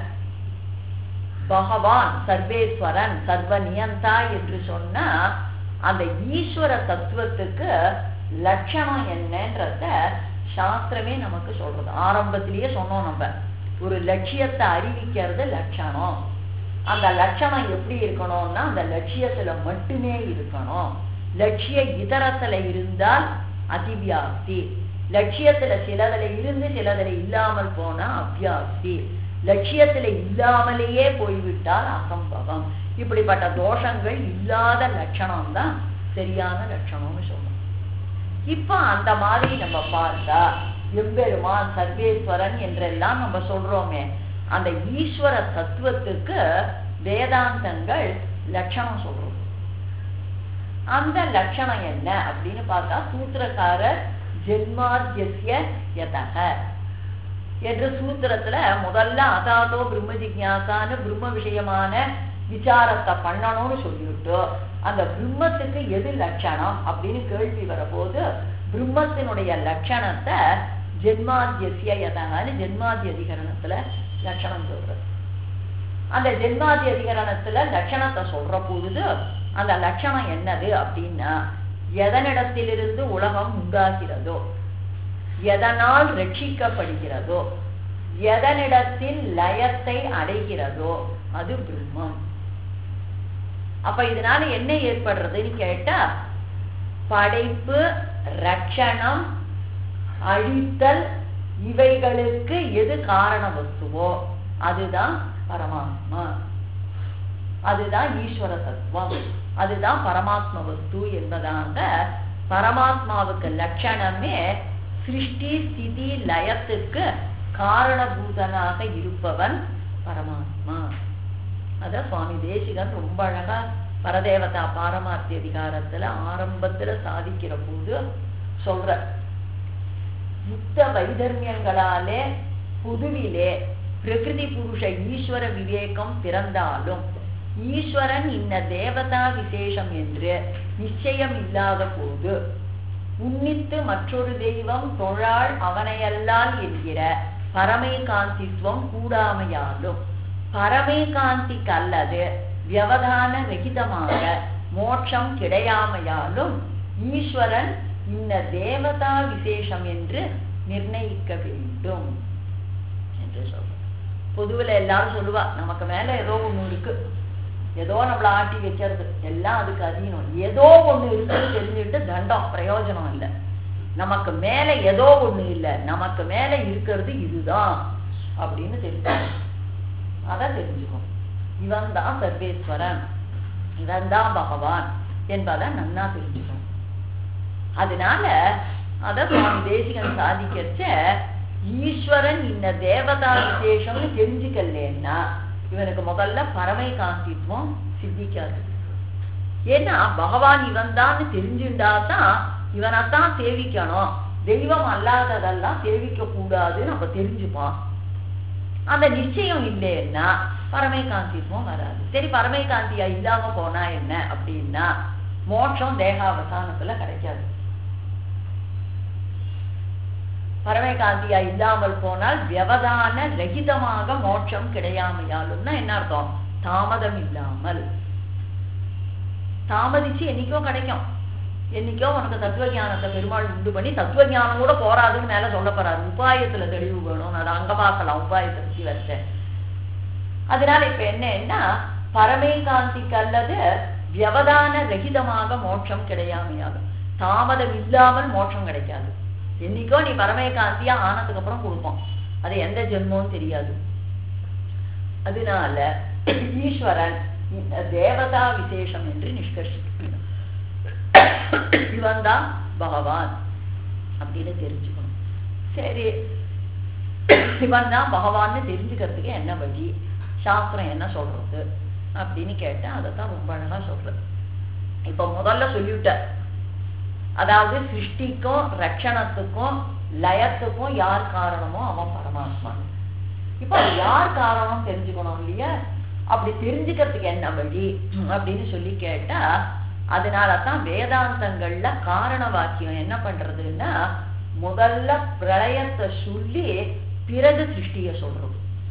பகவான் சர்வேஸ்வரன் சர்வ நியந்தா என்று சொன்னா அந்த ஈஸ்வர தத்துவத்துக்கு லட்சணம் என்னன்றத சாஸ்திரமே நமக்கு சொல்றது ஆரம்பத்திலேயே சொன்னோம் நம்ம ஒரு லட்சியத்தை அறிவிக்கிறது லட்சணம் அந்த லட்சணம் எப்படி இருக்கணும்னா அந்த லட்சியத்துல மட்டுமே இருக்கணும் லட்சிய இதரத்துல இருந்தால் அதிவியாப்தி லட்சியத்துல சிலதுல இருந்து சிலதுல இல்லாமல் போனா அபியாப்தி லட்சியத்துல இல்லாமலேயே போய்விட்டால் அசம்பவம் இப்படிப்பட்ட தோஷங்கள் இல்லாத லட்சணம் தான் சரியான லட்சணம்னு சொல்லணும் இப்ப அந்த மாதிரி நம்ம பார்த்தா எம்பெருமான் சர்வேஸ்வரன் என்றெல்லாம் நம்ம சொல்றோமே அந்த ஈஸ்வர தத்துவத்துக்கு வேதாந்தங்கள் லட்சணம் சொல்றோம் அந்த லட்சணம் என்ன அப்படின்னு பார்த்தா சூத்திரக்காரர் ஜென்மாத்தியசிய யதக என்று சூத்திரத்துல முதல்ல அதாதோ பிரம்ம ஜிக்யாசான்னு பிரம்ம விஷயமான விசாரத்தை பண்ணணும்னு சொல்லிவிட்டு அந்த பிரம்மத்துக்கு எது லட்சணம் அப்படின்னு கேள்வி வரபோது பிரம்மத்தினுடைய லட்சணத்தை ஜென்மாத்தியசிய யதகன்னு ஜென்மாதி அதிகரணத்துல லட்சணம் சொல்றது அந்த ஜென்மாதி அதிகரணத்துல லட்சணத்தை சொல்ற பொழுது அந்த லட்சணம் என்னது அப்படின்னா எதனிடத்திலிருந்து உலகம் உண்டாகிறதோ எதனால் ரட்சிக்கப்படுகிறதோ எதனிடத்தில் லயத்தை அடைகிறதோ அது பிரம்மம் அப்ப இதனால என்ன ஏற்படுறதுன்னு கேட்டா படைப்பு ரட்சணம் அழித்தல் இவைகளுக்கு எது காரண வஸ்துவோ அதுதான் பரமாத்மா அதுதான் ஈஸ்வர தத்துவம் அதுதான் பரமாத்ம வஸ்து என்பதாக பரமாத்மாவுக்கு லட்சணமே சிருஷ்டி ஸ்திதி லயத்துக்கு காரணபூதனாக இருப்பவன் பரமாத்மா அத சுவாமி தேசிகன் ரொம்ப அழகா பரதேவதா பாரமார்த்தி அதிகாரத்துல ஆரம்பத்துல சாதிக்கிற போது சொல்ற யுத்த வைதர்மியங்களாலே பொதுவிலே பிரகிருதி புருஷ ஈஸ்வர விவேகம் பிறந்தாலும் ஈஸ்வரன் இன்ன தேவதா விசேஷம் என்று நிச்சயம் இல்லாத போது உன்னித்து மற்றொரு தெய்வம் தொழாள் அவனையல்லால் என்கிற பரமை காந்தித்துவம் கூடாமையாலும் பரமை காந்திக்கு அல்லது வியவதான ரகிதமாக மோட்சம் கிடையாமையாலும் ஈஸ்வரன் இன்ன தேவதா விசேஷம் என்று நிர்ணயிக்க வேண்டும் என்று சொல்ற பொதுவில் எல்லாரும் சொல்லுவா நமக்கு மேல ஏதோ ஒண்ணு இருக்கு ஏதோ நம்மள ஆட்டி வைக்கிறது எல்லாம் அதுக்கு அதீனம் ஏதோ ஒண்ணு இருக்குன்னு தெரிஞ்சுட்டு தண்டம் பிரயோஜனம் இல்லை நமக்கு மேல ஏதோ ஒண்ணு இல்லை நமக்கு மேல இருக்கிறது இதுதான் அப்படின்னு தெரிஞ்சுக்கணும் அதை தெரிஞ்சுக்கணும் இவன் தான் சர்வேஸ்வரன் இவன் தான் பகவான் என்பதை நன்னா தெரிஞ்சுக்கணும் அதனால அத சுவாமி தேசிகன் சாதிக்கச்ச ஈஸ்வரன் இந்த தேவதா விசேஷம்னு தெரிஞ்சுக்கலன்னா இவனுக்கு முதல்ல பரமை காந்தித்துவம் சித்திக்காது ஏன்னா பகவான் இவன் தான் தெரிஞ்சுண்டா தான் இவனைத்தான் சேவிக்கணும் தெய்வம் அல்லாததெல்லாம் சேவிக்க கூடாதுன்னு நம்ம தெரிஞ்சுப்போம் அந்த நிச்சயம் இல்லைன்னா பரமைகாந்தித்துவம் வராது சரி பரமைகாந்தியா இல்லாம போனா என்ன அப்படின்னா மோட்சம் தேகாவசானத்துல கிடைக்காது பரமைகாந்தியா இல்லாமல் போனால் வியவதான ரகிதமாக மோட்சம் கிடையாமையாலும்னா என்ன அர்த்தம் தாமதம் இல்லாமல் தாமதிச்சு என்னைக்கோ கிடைக்கும் என்னைக்கோ உனக்கு தத்துவ ஞானத்தை பெருமாள் உண்டு பண்ணி தத்துவ ஞானம் கூட போராதுன்னு மேல சொல்ல போறாரு உபாயத்துல தெளிவு வேணும் அதை அங்க பார்க்கலாம் உபாயத்தை பத்தி வச்சேன் அதனால இப்ப என்னன்னா பரமேகாந்திக்கு அல்லது வியவதான ரகிதமாக மோட்சம் கிடையாமையாகும் தாமதம் இல்லாமல் மோட்சம் கிடைக்காது என்னைக்கோ நீ பரமேகாந்தியா ஆனதுக்கு அப்புறம் கொடுப்போம் அது எந்த ஜென்மம் தெரியாது அதனால ஈஸ்வரன் இந்த தேவதா விசேஷம் என்று நிஷ்கர்ஷிக்கணும் இவன் தான் பகவான் அப்படின்னு தெரிஞ்சுக்கணும் சரி இவன் தான் பகவான்னு தெரிஞ்சுக்கிறதுக்கு என்ன வழி சாஸ்திரம் என்ன சொல்றது அப்படின்னு கேட்டேன் அதைத்தான் ரொம்ப அழகா சொல்றது இப்ப முதல்ல சொல்லிவிட்ட அதாவது சிருஷ்டிக்கும் ரட்சணத்துக்கும் லயத்துக்கும் யார் காரணமோ அவன் பரமாத்மா இப்ப அது யார் காரணம் தெரிஞ்சுக்கணும் இல்லையா அப்படி தெரிஞ்சுக்கிறதுக்கு என்ன வழி அப்படின்னு சொல்லி கேட்டா அதனாலதான் வேதாந்தங்கள்ல காரண வாக்கியம் என்ன பண்றதுன்னா முதல்ல பிரளயத்தை சொல்லி பிறகு சிருஷ்டிய சொல்றது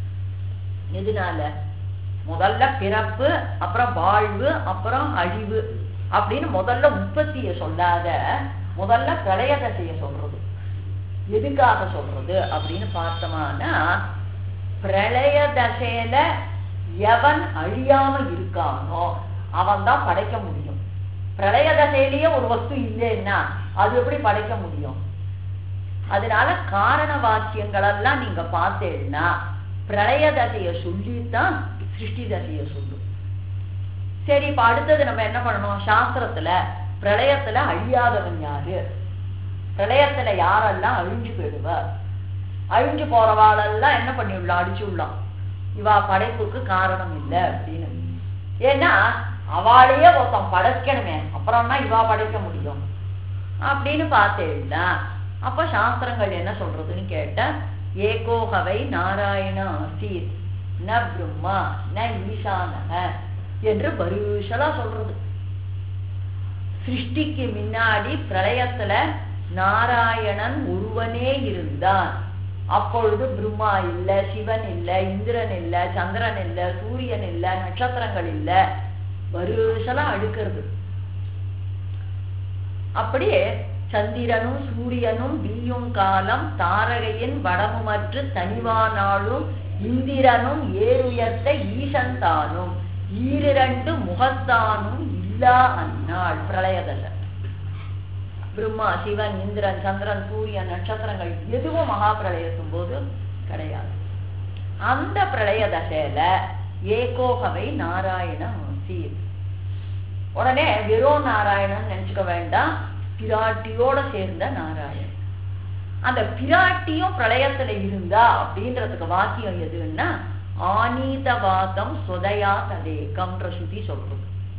எதனால முதல்ல பிறப்பு அப்புறம் வாழ்வு அப்புறம் அழிவு அப்படின்னு முதல்ல உற்பத்திய சொல்லாத முதல்ல பிரளய தசைய சொல்றது எதுக்காக சொல்றது அப்படின்னு பார்த்தோம்னா பிரளய தசையில எவன் அழியாம இருக்கானோ அவன் தான் படைக்க முடியும் பிரளய தசையிலேயே ஒரு வஸ்து இல்லைன்னா அது எப்படி படைக்க முடியும் அதனால காரண வாக்கியங்கள் எல்லாம் நீங்க பார்த்தேன்னா பிரளய தசைய சொல்லித்தான் சிருஷ்டி தசைய சொல்லும் சரி இப்ப அடுத்தது நம்ம என்ன பண்ணணும் சாஸ்திரத்துல பிரளயத்துல அழியாதவன் யாரு பிரளயத்துல யாரெல்லாம் அழிஞ்சு போயிடுவா அழிஞ்சு போறவாளெல்லாம் என்ன பண்ணிவிடலாம் அடிச்சு விடலாம் இவா படைப்புக்கு காரணம் இல்லை அப்படின்னு ஏன்னா அவளையே ஒருத்தன் படைக்கணுமே அப்புறம்னா இவா படைக்க முடியும் அப்படின்னு பார்த்தேன்னா அப்ப சாஸ்திரங்கள் என்ன சொல்றதுன்னு கேட்ட ஏகோகவை நாராயண ஆசீத் ந பிரம்மா ந ஈசானக என்று பருஷலா சொல்றது சிருஷ்டிக்கு முன்னாடி பிரளயத்துல நாராயணன் ஒருவனே இருந்தான் அப்பொழுது பிரம்மா இல்ல சிவன் இல்ல இந்திரன் இல்ல சந்திரன் இல்ல சூரியன் இல்ல நட்சத்திரங்கள் இல்ல வருஷலா அடுக்கிறது அப்படியே சந்திரனும் சூரியனும் வீயும் காலம் தாரகையின் வடமுமற்று தனிவானாலும் இந்திரனும் ஏறுயர்த்த ஈசன் தானும் ஈரிரண்டு முகத்தானும் இல்லா அந்நாள் பிரளயதச பிரம்மா சிவன் இந்திரன் சந்திரன் சூரியன் நட்சத்திரங்கள் எதுவும் மகா பிரளயத்தும் போது கிடையாது அந்த பிரளய தசையில ஏகோகவை நாராயண ஆசீர் உடனே வெறும் நாராயணன் நினைச்சுக்க வேண்டாம் பிராட்டியோட சேர்ந்த நாராயணன் அந்த பிராட்டியும் பிரளயத்துல இருந்தா அப்படின்றதுக்கு வாக்கியம் எதுன்னா ஆனீதவாதம் சொதையா ததேகம்ன்ற சுத்தி சொல்றது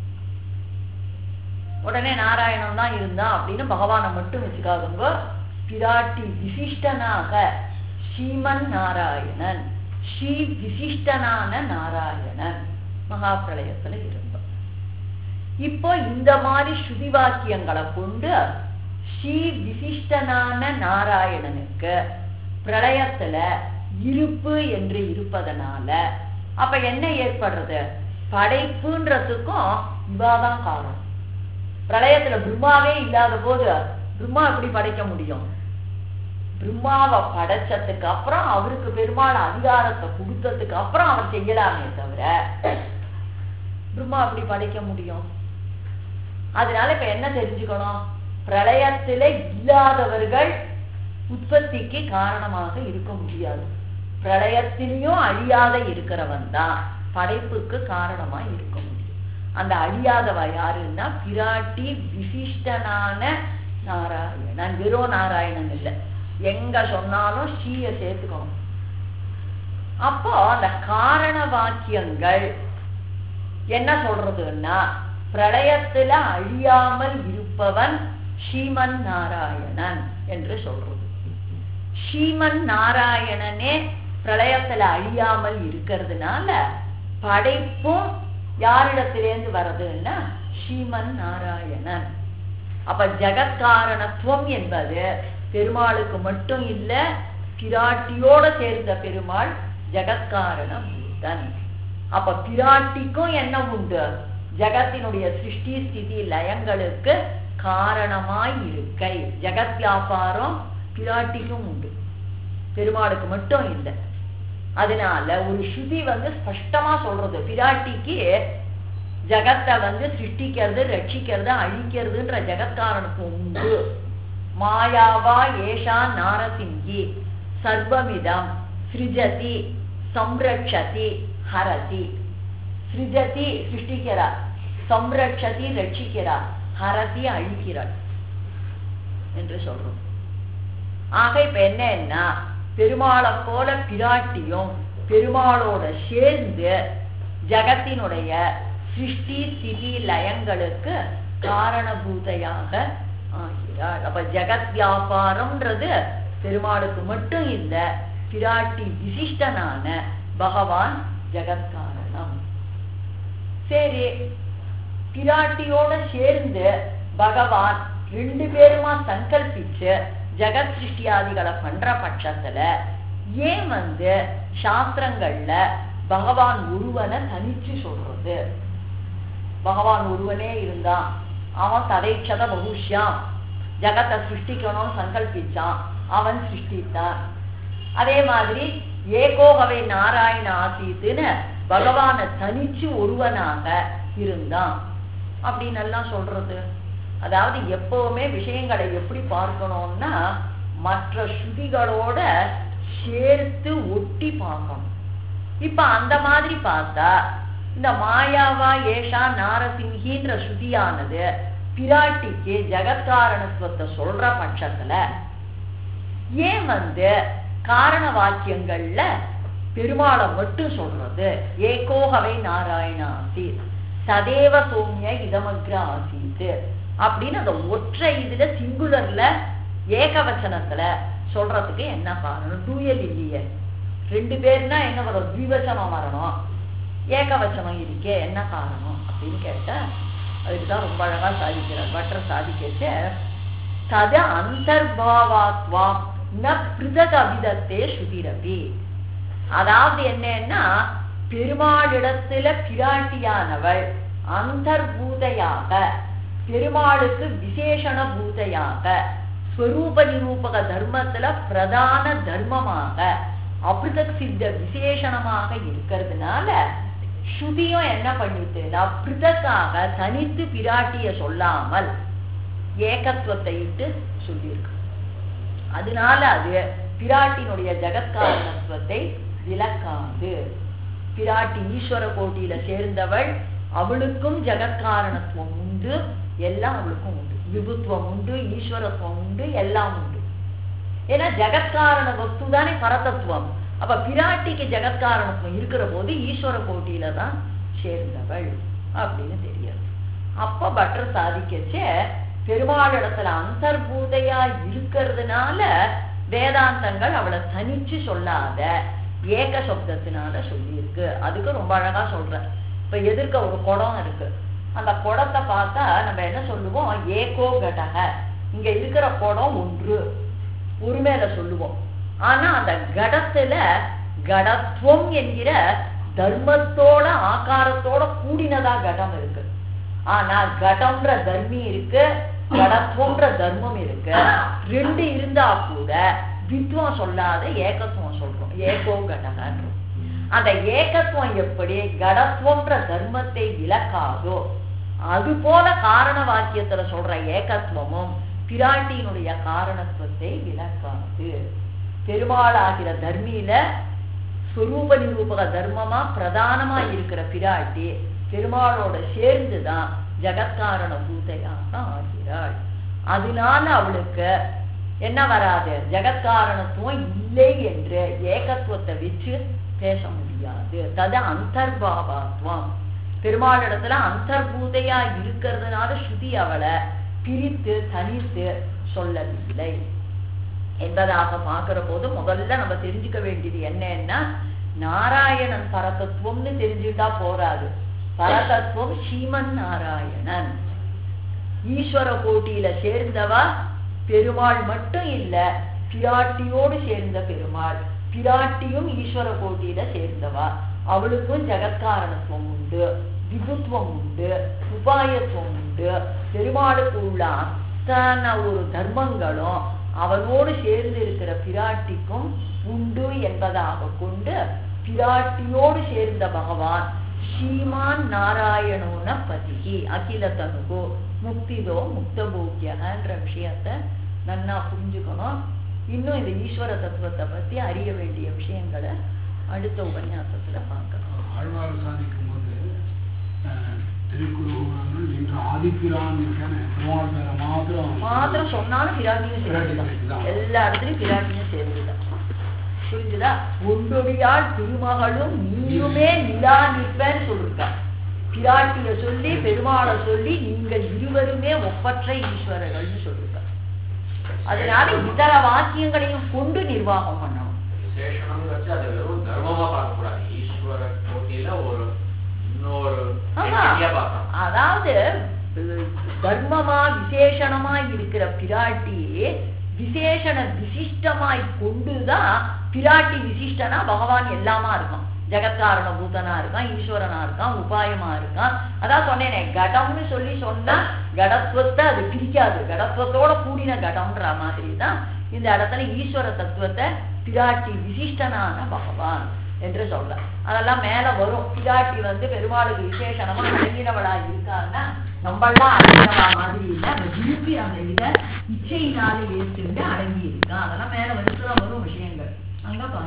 உடனே நாராயணன் தான் இருந்தா அப்படின்னு பகவானை மட்டும் வச்சுக்காதுங்க பிராட்டி விசிஷ்டனாக ஸ்ரீமன் நாராயணன் ஸ்ரீ விசிஷ்டனான நாராயணன் மகா பிரளயத்துல இருந்தான் இப்போ இந்த மாதிரி ஸ்ருதி வாக்கியங்களை கொண்டு ஸ்ரீ விசிஷ்டனான நாராயணனுக்கு பிரளயத்துல இருப்பு என்று இருப்பதனால அப்ப என்ன ஏற்படுறது படைப்புன்றதுக்கும் இவாதான் காரணம் பிரளயத்துல பிரம்மாவே இல்லாத போது பிரம்மா எப்படி படைக்க முடியும் பிரம்மாவை படைச்சதுக்கு அப்புறம் அவருக்கு பெருமாள் அதிகாரத்தை கொடுத்ததுக்கு அப்புறம் அவர் செய்யலாமே தவிர பிரம்மா அப்படி படைக்க முடியும் அதனால இப்ப என்ன தெரிஞ்சுக்கணும் பிரளயத்துல இல்லாதவர்கள் உற்பத்திக்கு காரணமாக இருக்க முடியாது பிரளயத்திலையும் அழியாத இருக்கிறவன் தான் படைப்புக்கு காரணமா இருக்க முடியும் அந்த அழியாதவ யாருன்னா பிராட்டி விசிஷ்டனான நாராயணன் வெறும் நாராயணன் இல்லை எங்க சொன்னாலும் ஸ்ரீய சேர்த்துக்கணும் அப்போ அந்த காரண வாக்கியங்கள் என்ன சொல்றதுன்னா பிரளயத்துல அழியாமல் இருப்பவன் ஸ்ரீமன் நாராயணன் என்று சொல்றது ஸ்ரீமன் நாராயணனே பிரளயத்துல அழியாமல் இருக்கிறதுனால படைப்பும் யாரிடத்திலேருந்து வர்றதுன்னா ஸ்ரீமன் நாராயணன் அப்ப ஜெகத்காரணத்துவம் என்பது பெருமாளுக்கு மட்டும் இல்ல பிராட்டியோட சேர்ந்த பெருமாள் ஜெகத்காரண பூதன் அப்ப பிராட்டிக்கும் என்ன உண்டு ஜெகத்தினுடைய சிருஷ்டி ஸ்திதி லயங்களுக்கு காரணமாய் இருக்கை ஜெகத் வியாபாரம் பிராட்டிக்கும் உண்டு பெருமாளுக்கு மட்டும் இல்லை அதனால ஒரு ஸ்ருதி வந்து ஸ்பஷ்டமா சொல்றது பிராட்டிக்கு ஜகத்தை வந்து சிருஷ்டிக்கிறது ரட்சிக்கிறது அழிக்கிறதுன்ற ஜெகத்காரனுக்கு உண்டு மாயாவா ஏஷா நாரசிங்கி சர்வமிதம் சிருஜதி சம்ரட்சதி ஹரதி சிருஜதி சிருஷ்டிக்கிறார் சம்ரட்சதி ரட்சிக்கிறார் ஹரதி அழிக்கிறார் என்று சொல்றோம் ஆக இப்ப என்னன்னா பெருமாளை போல பிராட்டியும் பெருமாளோட சேர்ந்து ஜகத்தினுடைய சிருஷ்டி ஸ்திதி லயங்களுக்கு காரணபூதையாக ஆகிறாள் அப்ப ஜெகத் வியாபாரம்ன்றது பெருமாளுக்கு மட்டும் இல்ல பிராட்டி விசிஷ்டனான பகவான் ஜெகத்காரணம் சரி பிராட்டியோட சேர்ந்து பகவான் ரெண்டு பேருமா சங்கல்பிச்சு ஜெகத் சிருஷ்டியாதிகளை பண்ற பட்சத்துல ஏன் வந்து சாஸ்திரங்கள்ல பகவான் ஒருவனை தனிச்சு சொல்றது பகவான் ஒருவனே இருந்தான் அவன் ததைச்சத பகுஷ்யாம் ஜகத்தை சிருஷ்டிக்கணும்னு சங்கல்பிச்சான் அவன் சிருஷ்டித்தான் அதே மாதிரி ஏகோகவை நாராயண ஆசீத்துன்னு பகவானை தனிச்சு ஒருவனாக இருந்தான் அப்படின்னு எல்லாம் சொல்றது அதாவது எப்பவுமே விஷயங்களை எப்படி பார்க்கணும்னா மற்ற ஸ்ருதிகளோட சேர்த்து ஒட்டி பார்க்கணும் இப்ப அந்த மாதிரி பார்த்தா இந்த மாயாவா ஏஷா நாரசிங்கின்ற ஸ்ருதியானது பிராட்டிக்கு ஜெகத்காரணத்துவத்தை சொல்ற பட்சத்துல ஏன் வந்து காரண வாக்கியங்கள்ல பெருமாளை மட்டும் சொல்றது ஏகோகவை நாராயண ஆசீத் சதேவ சோமிய இதமக்ர ஆசீத் அப்படின்னு அந்த ஒற்றை இதுல சிங்குலர்ல ஏகவச்சனத்துல சொல்றதுக்கு என்ன காரணம் டூயல் இல்லையே ரெண்டு பேர்னா என்ன வரும் திவச்சனம் வரணும் ஏகவச்சனம் இருக்கே என்ன காரணம் அப்படின்னு கேட்டா அதுக்கு தான் ரொம்ப அழகா சாதிக்கிறார் பட்டர் சாதிக்கச்சு தது அந்தர்பாவாத்வாம் ந பிருதக் அபிதத்தே ஸ்ருதிரபி அதாவது என்னன்னா பெருமாளிடத்துல பிராட்டியானவள் அந்தர்பூதையாக பெருமாளுக்கு விசேஷண பூதையாக ஸ்வரூப நிரூபக தர்மத்துல பிரதான தர்மமாக அபிருதக் சித்த விசேஷணமாக இருக்கிறதுனால ஸ்ருதியும் என்ன பண்ணிட்டுனா பிருதக்காக தனித்து பிராட்டிய சொல்லாமல் ஏகத்துவத்தை இட்டு சொல்லியிருக்கு அதனால அது பிராட்டினுடைய ஜெகத்காரணத்துவத்தை விளக்காது பிராட்டி ஈஸ்வர கோட்டியில சேர்ந்தவள் அவளுக்கும் ஜெகத்காரணத்துவம் உண்டு எல்லாம் அவளுக்கும் உண்டு விபுத்துவம் உண்டு ஈஸ்வரத்துவம் உண்டு எல்லாம் உண்டு ஏன்னா ஜெகத்காரண வஸ்து தானே பரதத்துவம் அப்ப பிராட்டிக்கு ஜெகத்காரணத்துவம் இருக்கிற போது ஈஸ்வர கோட்டியில தான் சேர்ந்தவள் அப்படின்னு தெரியாது அப்ப பட்டர் சாதிக்கச்சே பெருமாளிடத்துல அந்தர்பூதையா இருக்கிறதுனால வேதாந்தங்கள் அவளை தனிச்சு சொல்லாத ஏக சப்தத்தினால சொல்லியிருக்கு அதுக்கு ரொம்ப அழகா சொல்ற இப்ப எதிர்க்க ஒரு குடம் இருக்கு அந்த குடத்தை பார்த்தா நம்ம என்ன சொல்லுவோம் ஏகோ கடக இங்க இருக்கிற குடம் ஒன்று உரிமையில சொல்லுவோம் ஆனா அந்த கடத்துல கடத்துவம் என்கிற தர்மத்தோட ஆகாரத்தோட கூடினதா கடம் இருக்கு ஆனா கடம்ன்ற தர்மி இருக்கு கடத்துவம்ன்ற தர்மம் இருக்கு ரெண்டு இருந்தா கூட வித்வம் சொல்லாத ஏகத்துவம் சொல்றோம் ஏகோ கடகன்றோம் அந்த ஏகத்துவம் எப்படி கடத்துவம்ன்ற தர்மத்தை விளக்காதோ அது போல காரண வாக்கியத்துல சொல்ற ஏகத்துவமும் பிராட்டியினுடைய காரணத்துவத்தை விளக்காது பெருமாளாகிற தர்மியில ஸ்வரூப நிரூபக தர்மமா பிரதானமா இருக்கிற பிராட்டி பெருமாளோட சேர்ந்துதான் ஜெகத்காரண பூதையாக ஆகிறாள் அதனால அவளுக்கு என்ன வராது ஜெகத்காரணத்துவம் இல்லை என்று ஏகத்துவத்தை வச்சு பேச முடியாது தது அந்தர்பாவாத்வம் பெருமாள் இடத்துல அந்தர்பூதையா இருக்கிறதுனால ஸ்ருதி அவளை பிரித்து தனித்து சொல்லவில்லை என்பதாக பார்க்கிற போது முதல்ல நம்ம தெரிஞ்சுக்க வேண்டியது என்னன்னா நாராயணன் பரதத்துவம்னு தெரிஞ்சுட்டா போராது பரதத்துவம் ஸ்ரீமன் நாராயணன் ஈஸ்வர கோட்டியில சேர்ந்தவா பெருமாள் மட்டும் இல்ல பிராட்டியோடு சேர்ந்த பெருமாள் பிராட்டியும் ஈஸ்வர கோட்டியில சேர்ந்தவா அவளுக்கும் ஜெகத்காரணத்துவம் உண்டு விபுத்துவம் உண்டு உபாயத்துவம் உண்டு பெருமாளுக்கு உள்ள அத்தனை ஒரு தர்மங்களும் அவனோடு சேர்ந்து இருக்கிற பிராட்டிக்கும் உண்டு என்பதாக கொண்டு பிராட்டியோடு சேர்ந்த பகவான் ஸ்ரீமான் நாராயணோன பதிகி அகில தனுகோ முக்திதோ முக்தபோக்கியன்ற விஷயத்த நன்னா புரிஞ்சுக்கணும் இன்னும் இந்த ஈஸ்வர தத்துவத்தை பத்தி அறிய வேண்டிய விஷயங்களை அடுத்த உபன்யாசத்துல பார்க்கலாம் ஆழ்வார் சாதிக்கும் போது திருக்குறள் நின்ற ஆதிப்பிரான் இருக்கான பெருமாள் மேல மாத்திரம் மாத்திரம் சொன்னாலும் பிராட்டியும் சேர்ந்துதான் சேர்ந்துதான். எல்லா இடத்துலயும் பிராட்டியும் சேர்ந்துதான் புரிஞ்சுதா ஒன்றொடியால் திருமகளும் நீயுமே நிலா நிற்பேன்னு சொல்லிருக்கா பிராட்டிய சொல்லி பெருமாளை சொல்லி நீங்கள் இருவருமே ஒப்பற்ற ஈஸ்வரர்கள்னு சொல்லிருக்கா அதனால இதர வாக்கியங்களையும் கொண்டு நிர்வாகம் பண்ணணும் விசேஷணம்ங்கிறச்சு அதை வெறும் தர்மமா பார்க்கக்கூடாது ஈஸ்வர கோட்டியில ஒரு இன்னொரு ஆமா. entity-யா பார்க்கணும் அதாவது அஹ், தர்மமா விசேஷணமா இருக்கிற பிராட்டி விசேஷண விசிஷ்டமாய் கொண்டுதான் பிராட்டி விசிஷ்டனா பகவான் எல்லாமா இருக்கான் ஜெகத்காரண பூதனா இருக்கான் ஈஸ்வரனா இருக்கான் உபாயமா இருக்கான் அதான் சொன்னேனே கடம்னு சொல்லி சொன்னா கடத்துவத்தை அது பிரிக்காது கடத்துவத்தோட கூடின கடம்ன்ற மாதிரி தான் இந்த இடத்துல ஈஸ்வர தத்துவத்தை பிராட்டி விசிஷ்டனான பகவான் என்று சொல்ற அதெல்லாம் மேல வரும் பிராட்டி வந்து பெருமாளுக்கு விசேஷணமா அடங்கினவளா இருக்கான்னா நம்மளாம் அடங்கினவா மாதிரி இல்லை அவ விரும்பி அந்த இதை இச்சையினால ஏற்றுண்டு அடங்கி இருக்கா அதெல்லாம் மேல வருஷம் வரும் விஷயங்கள் அங்க பாருங்க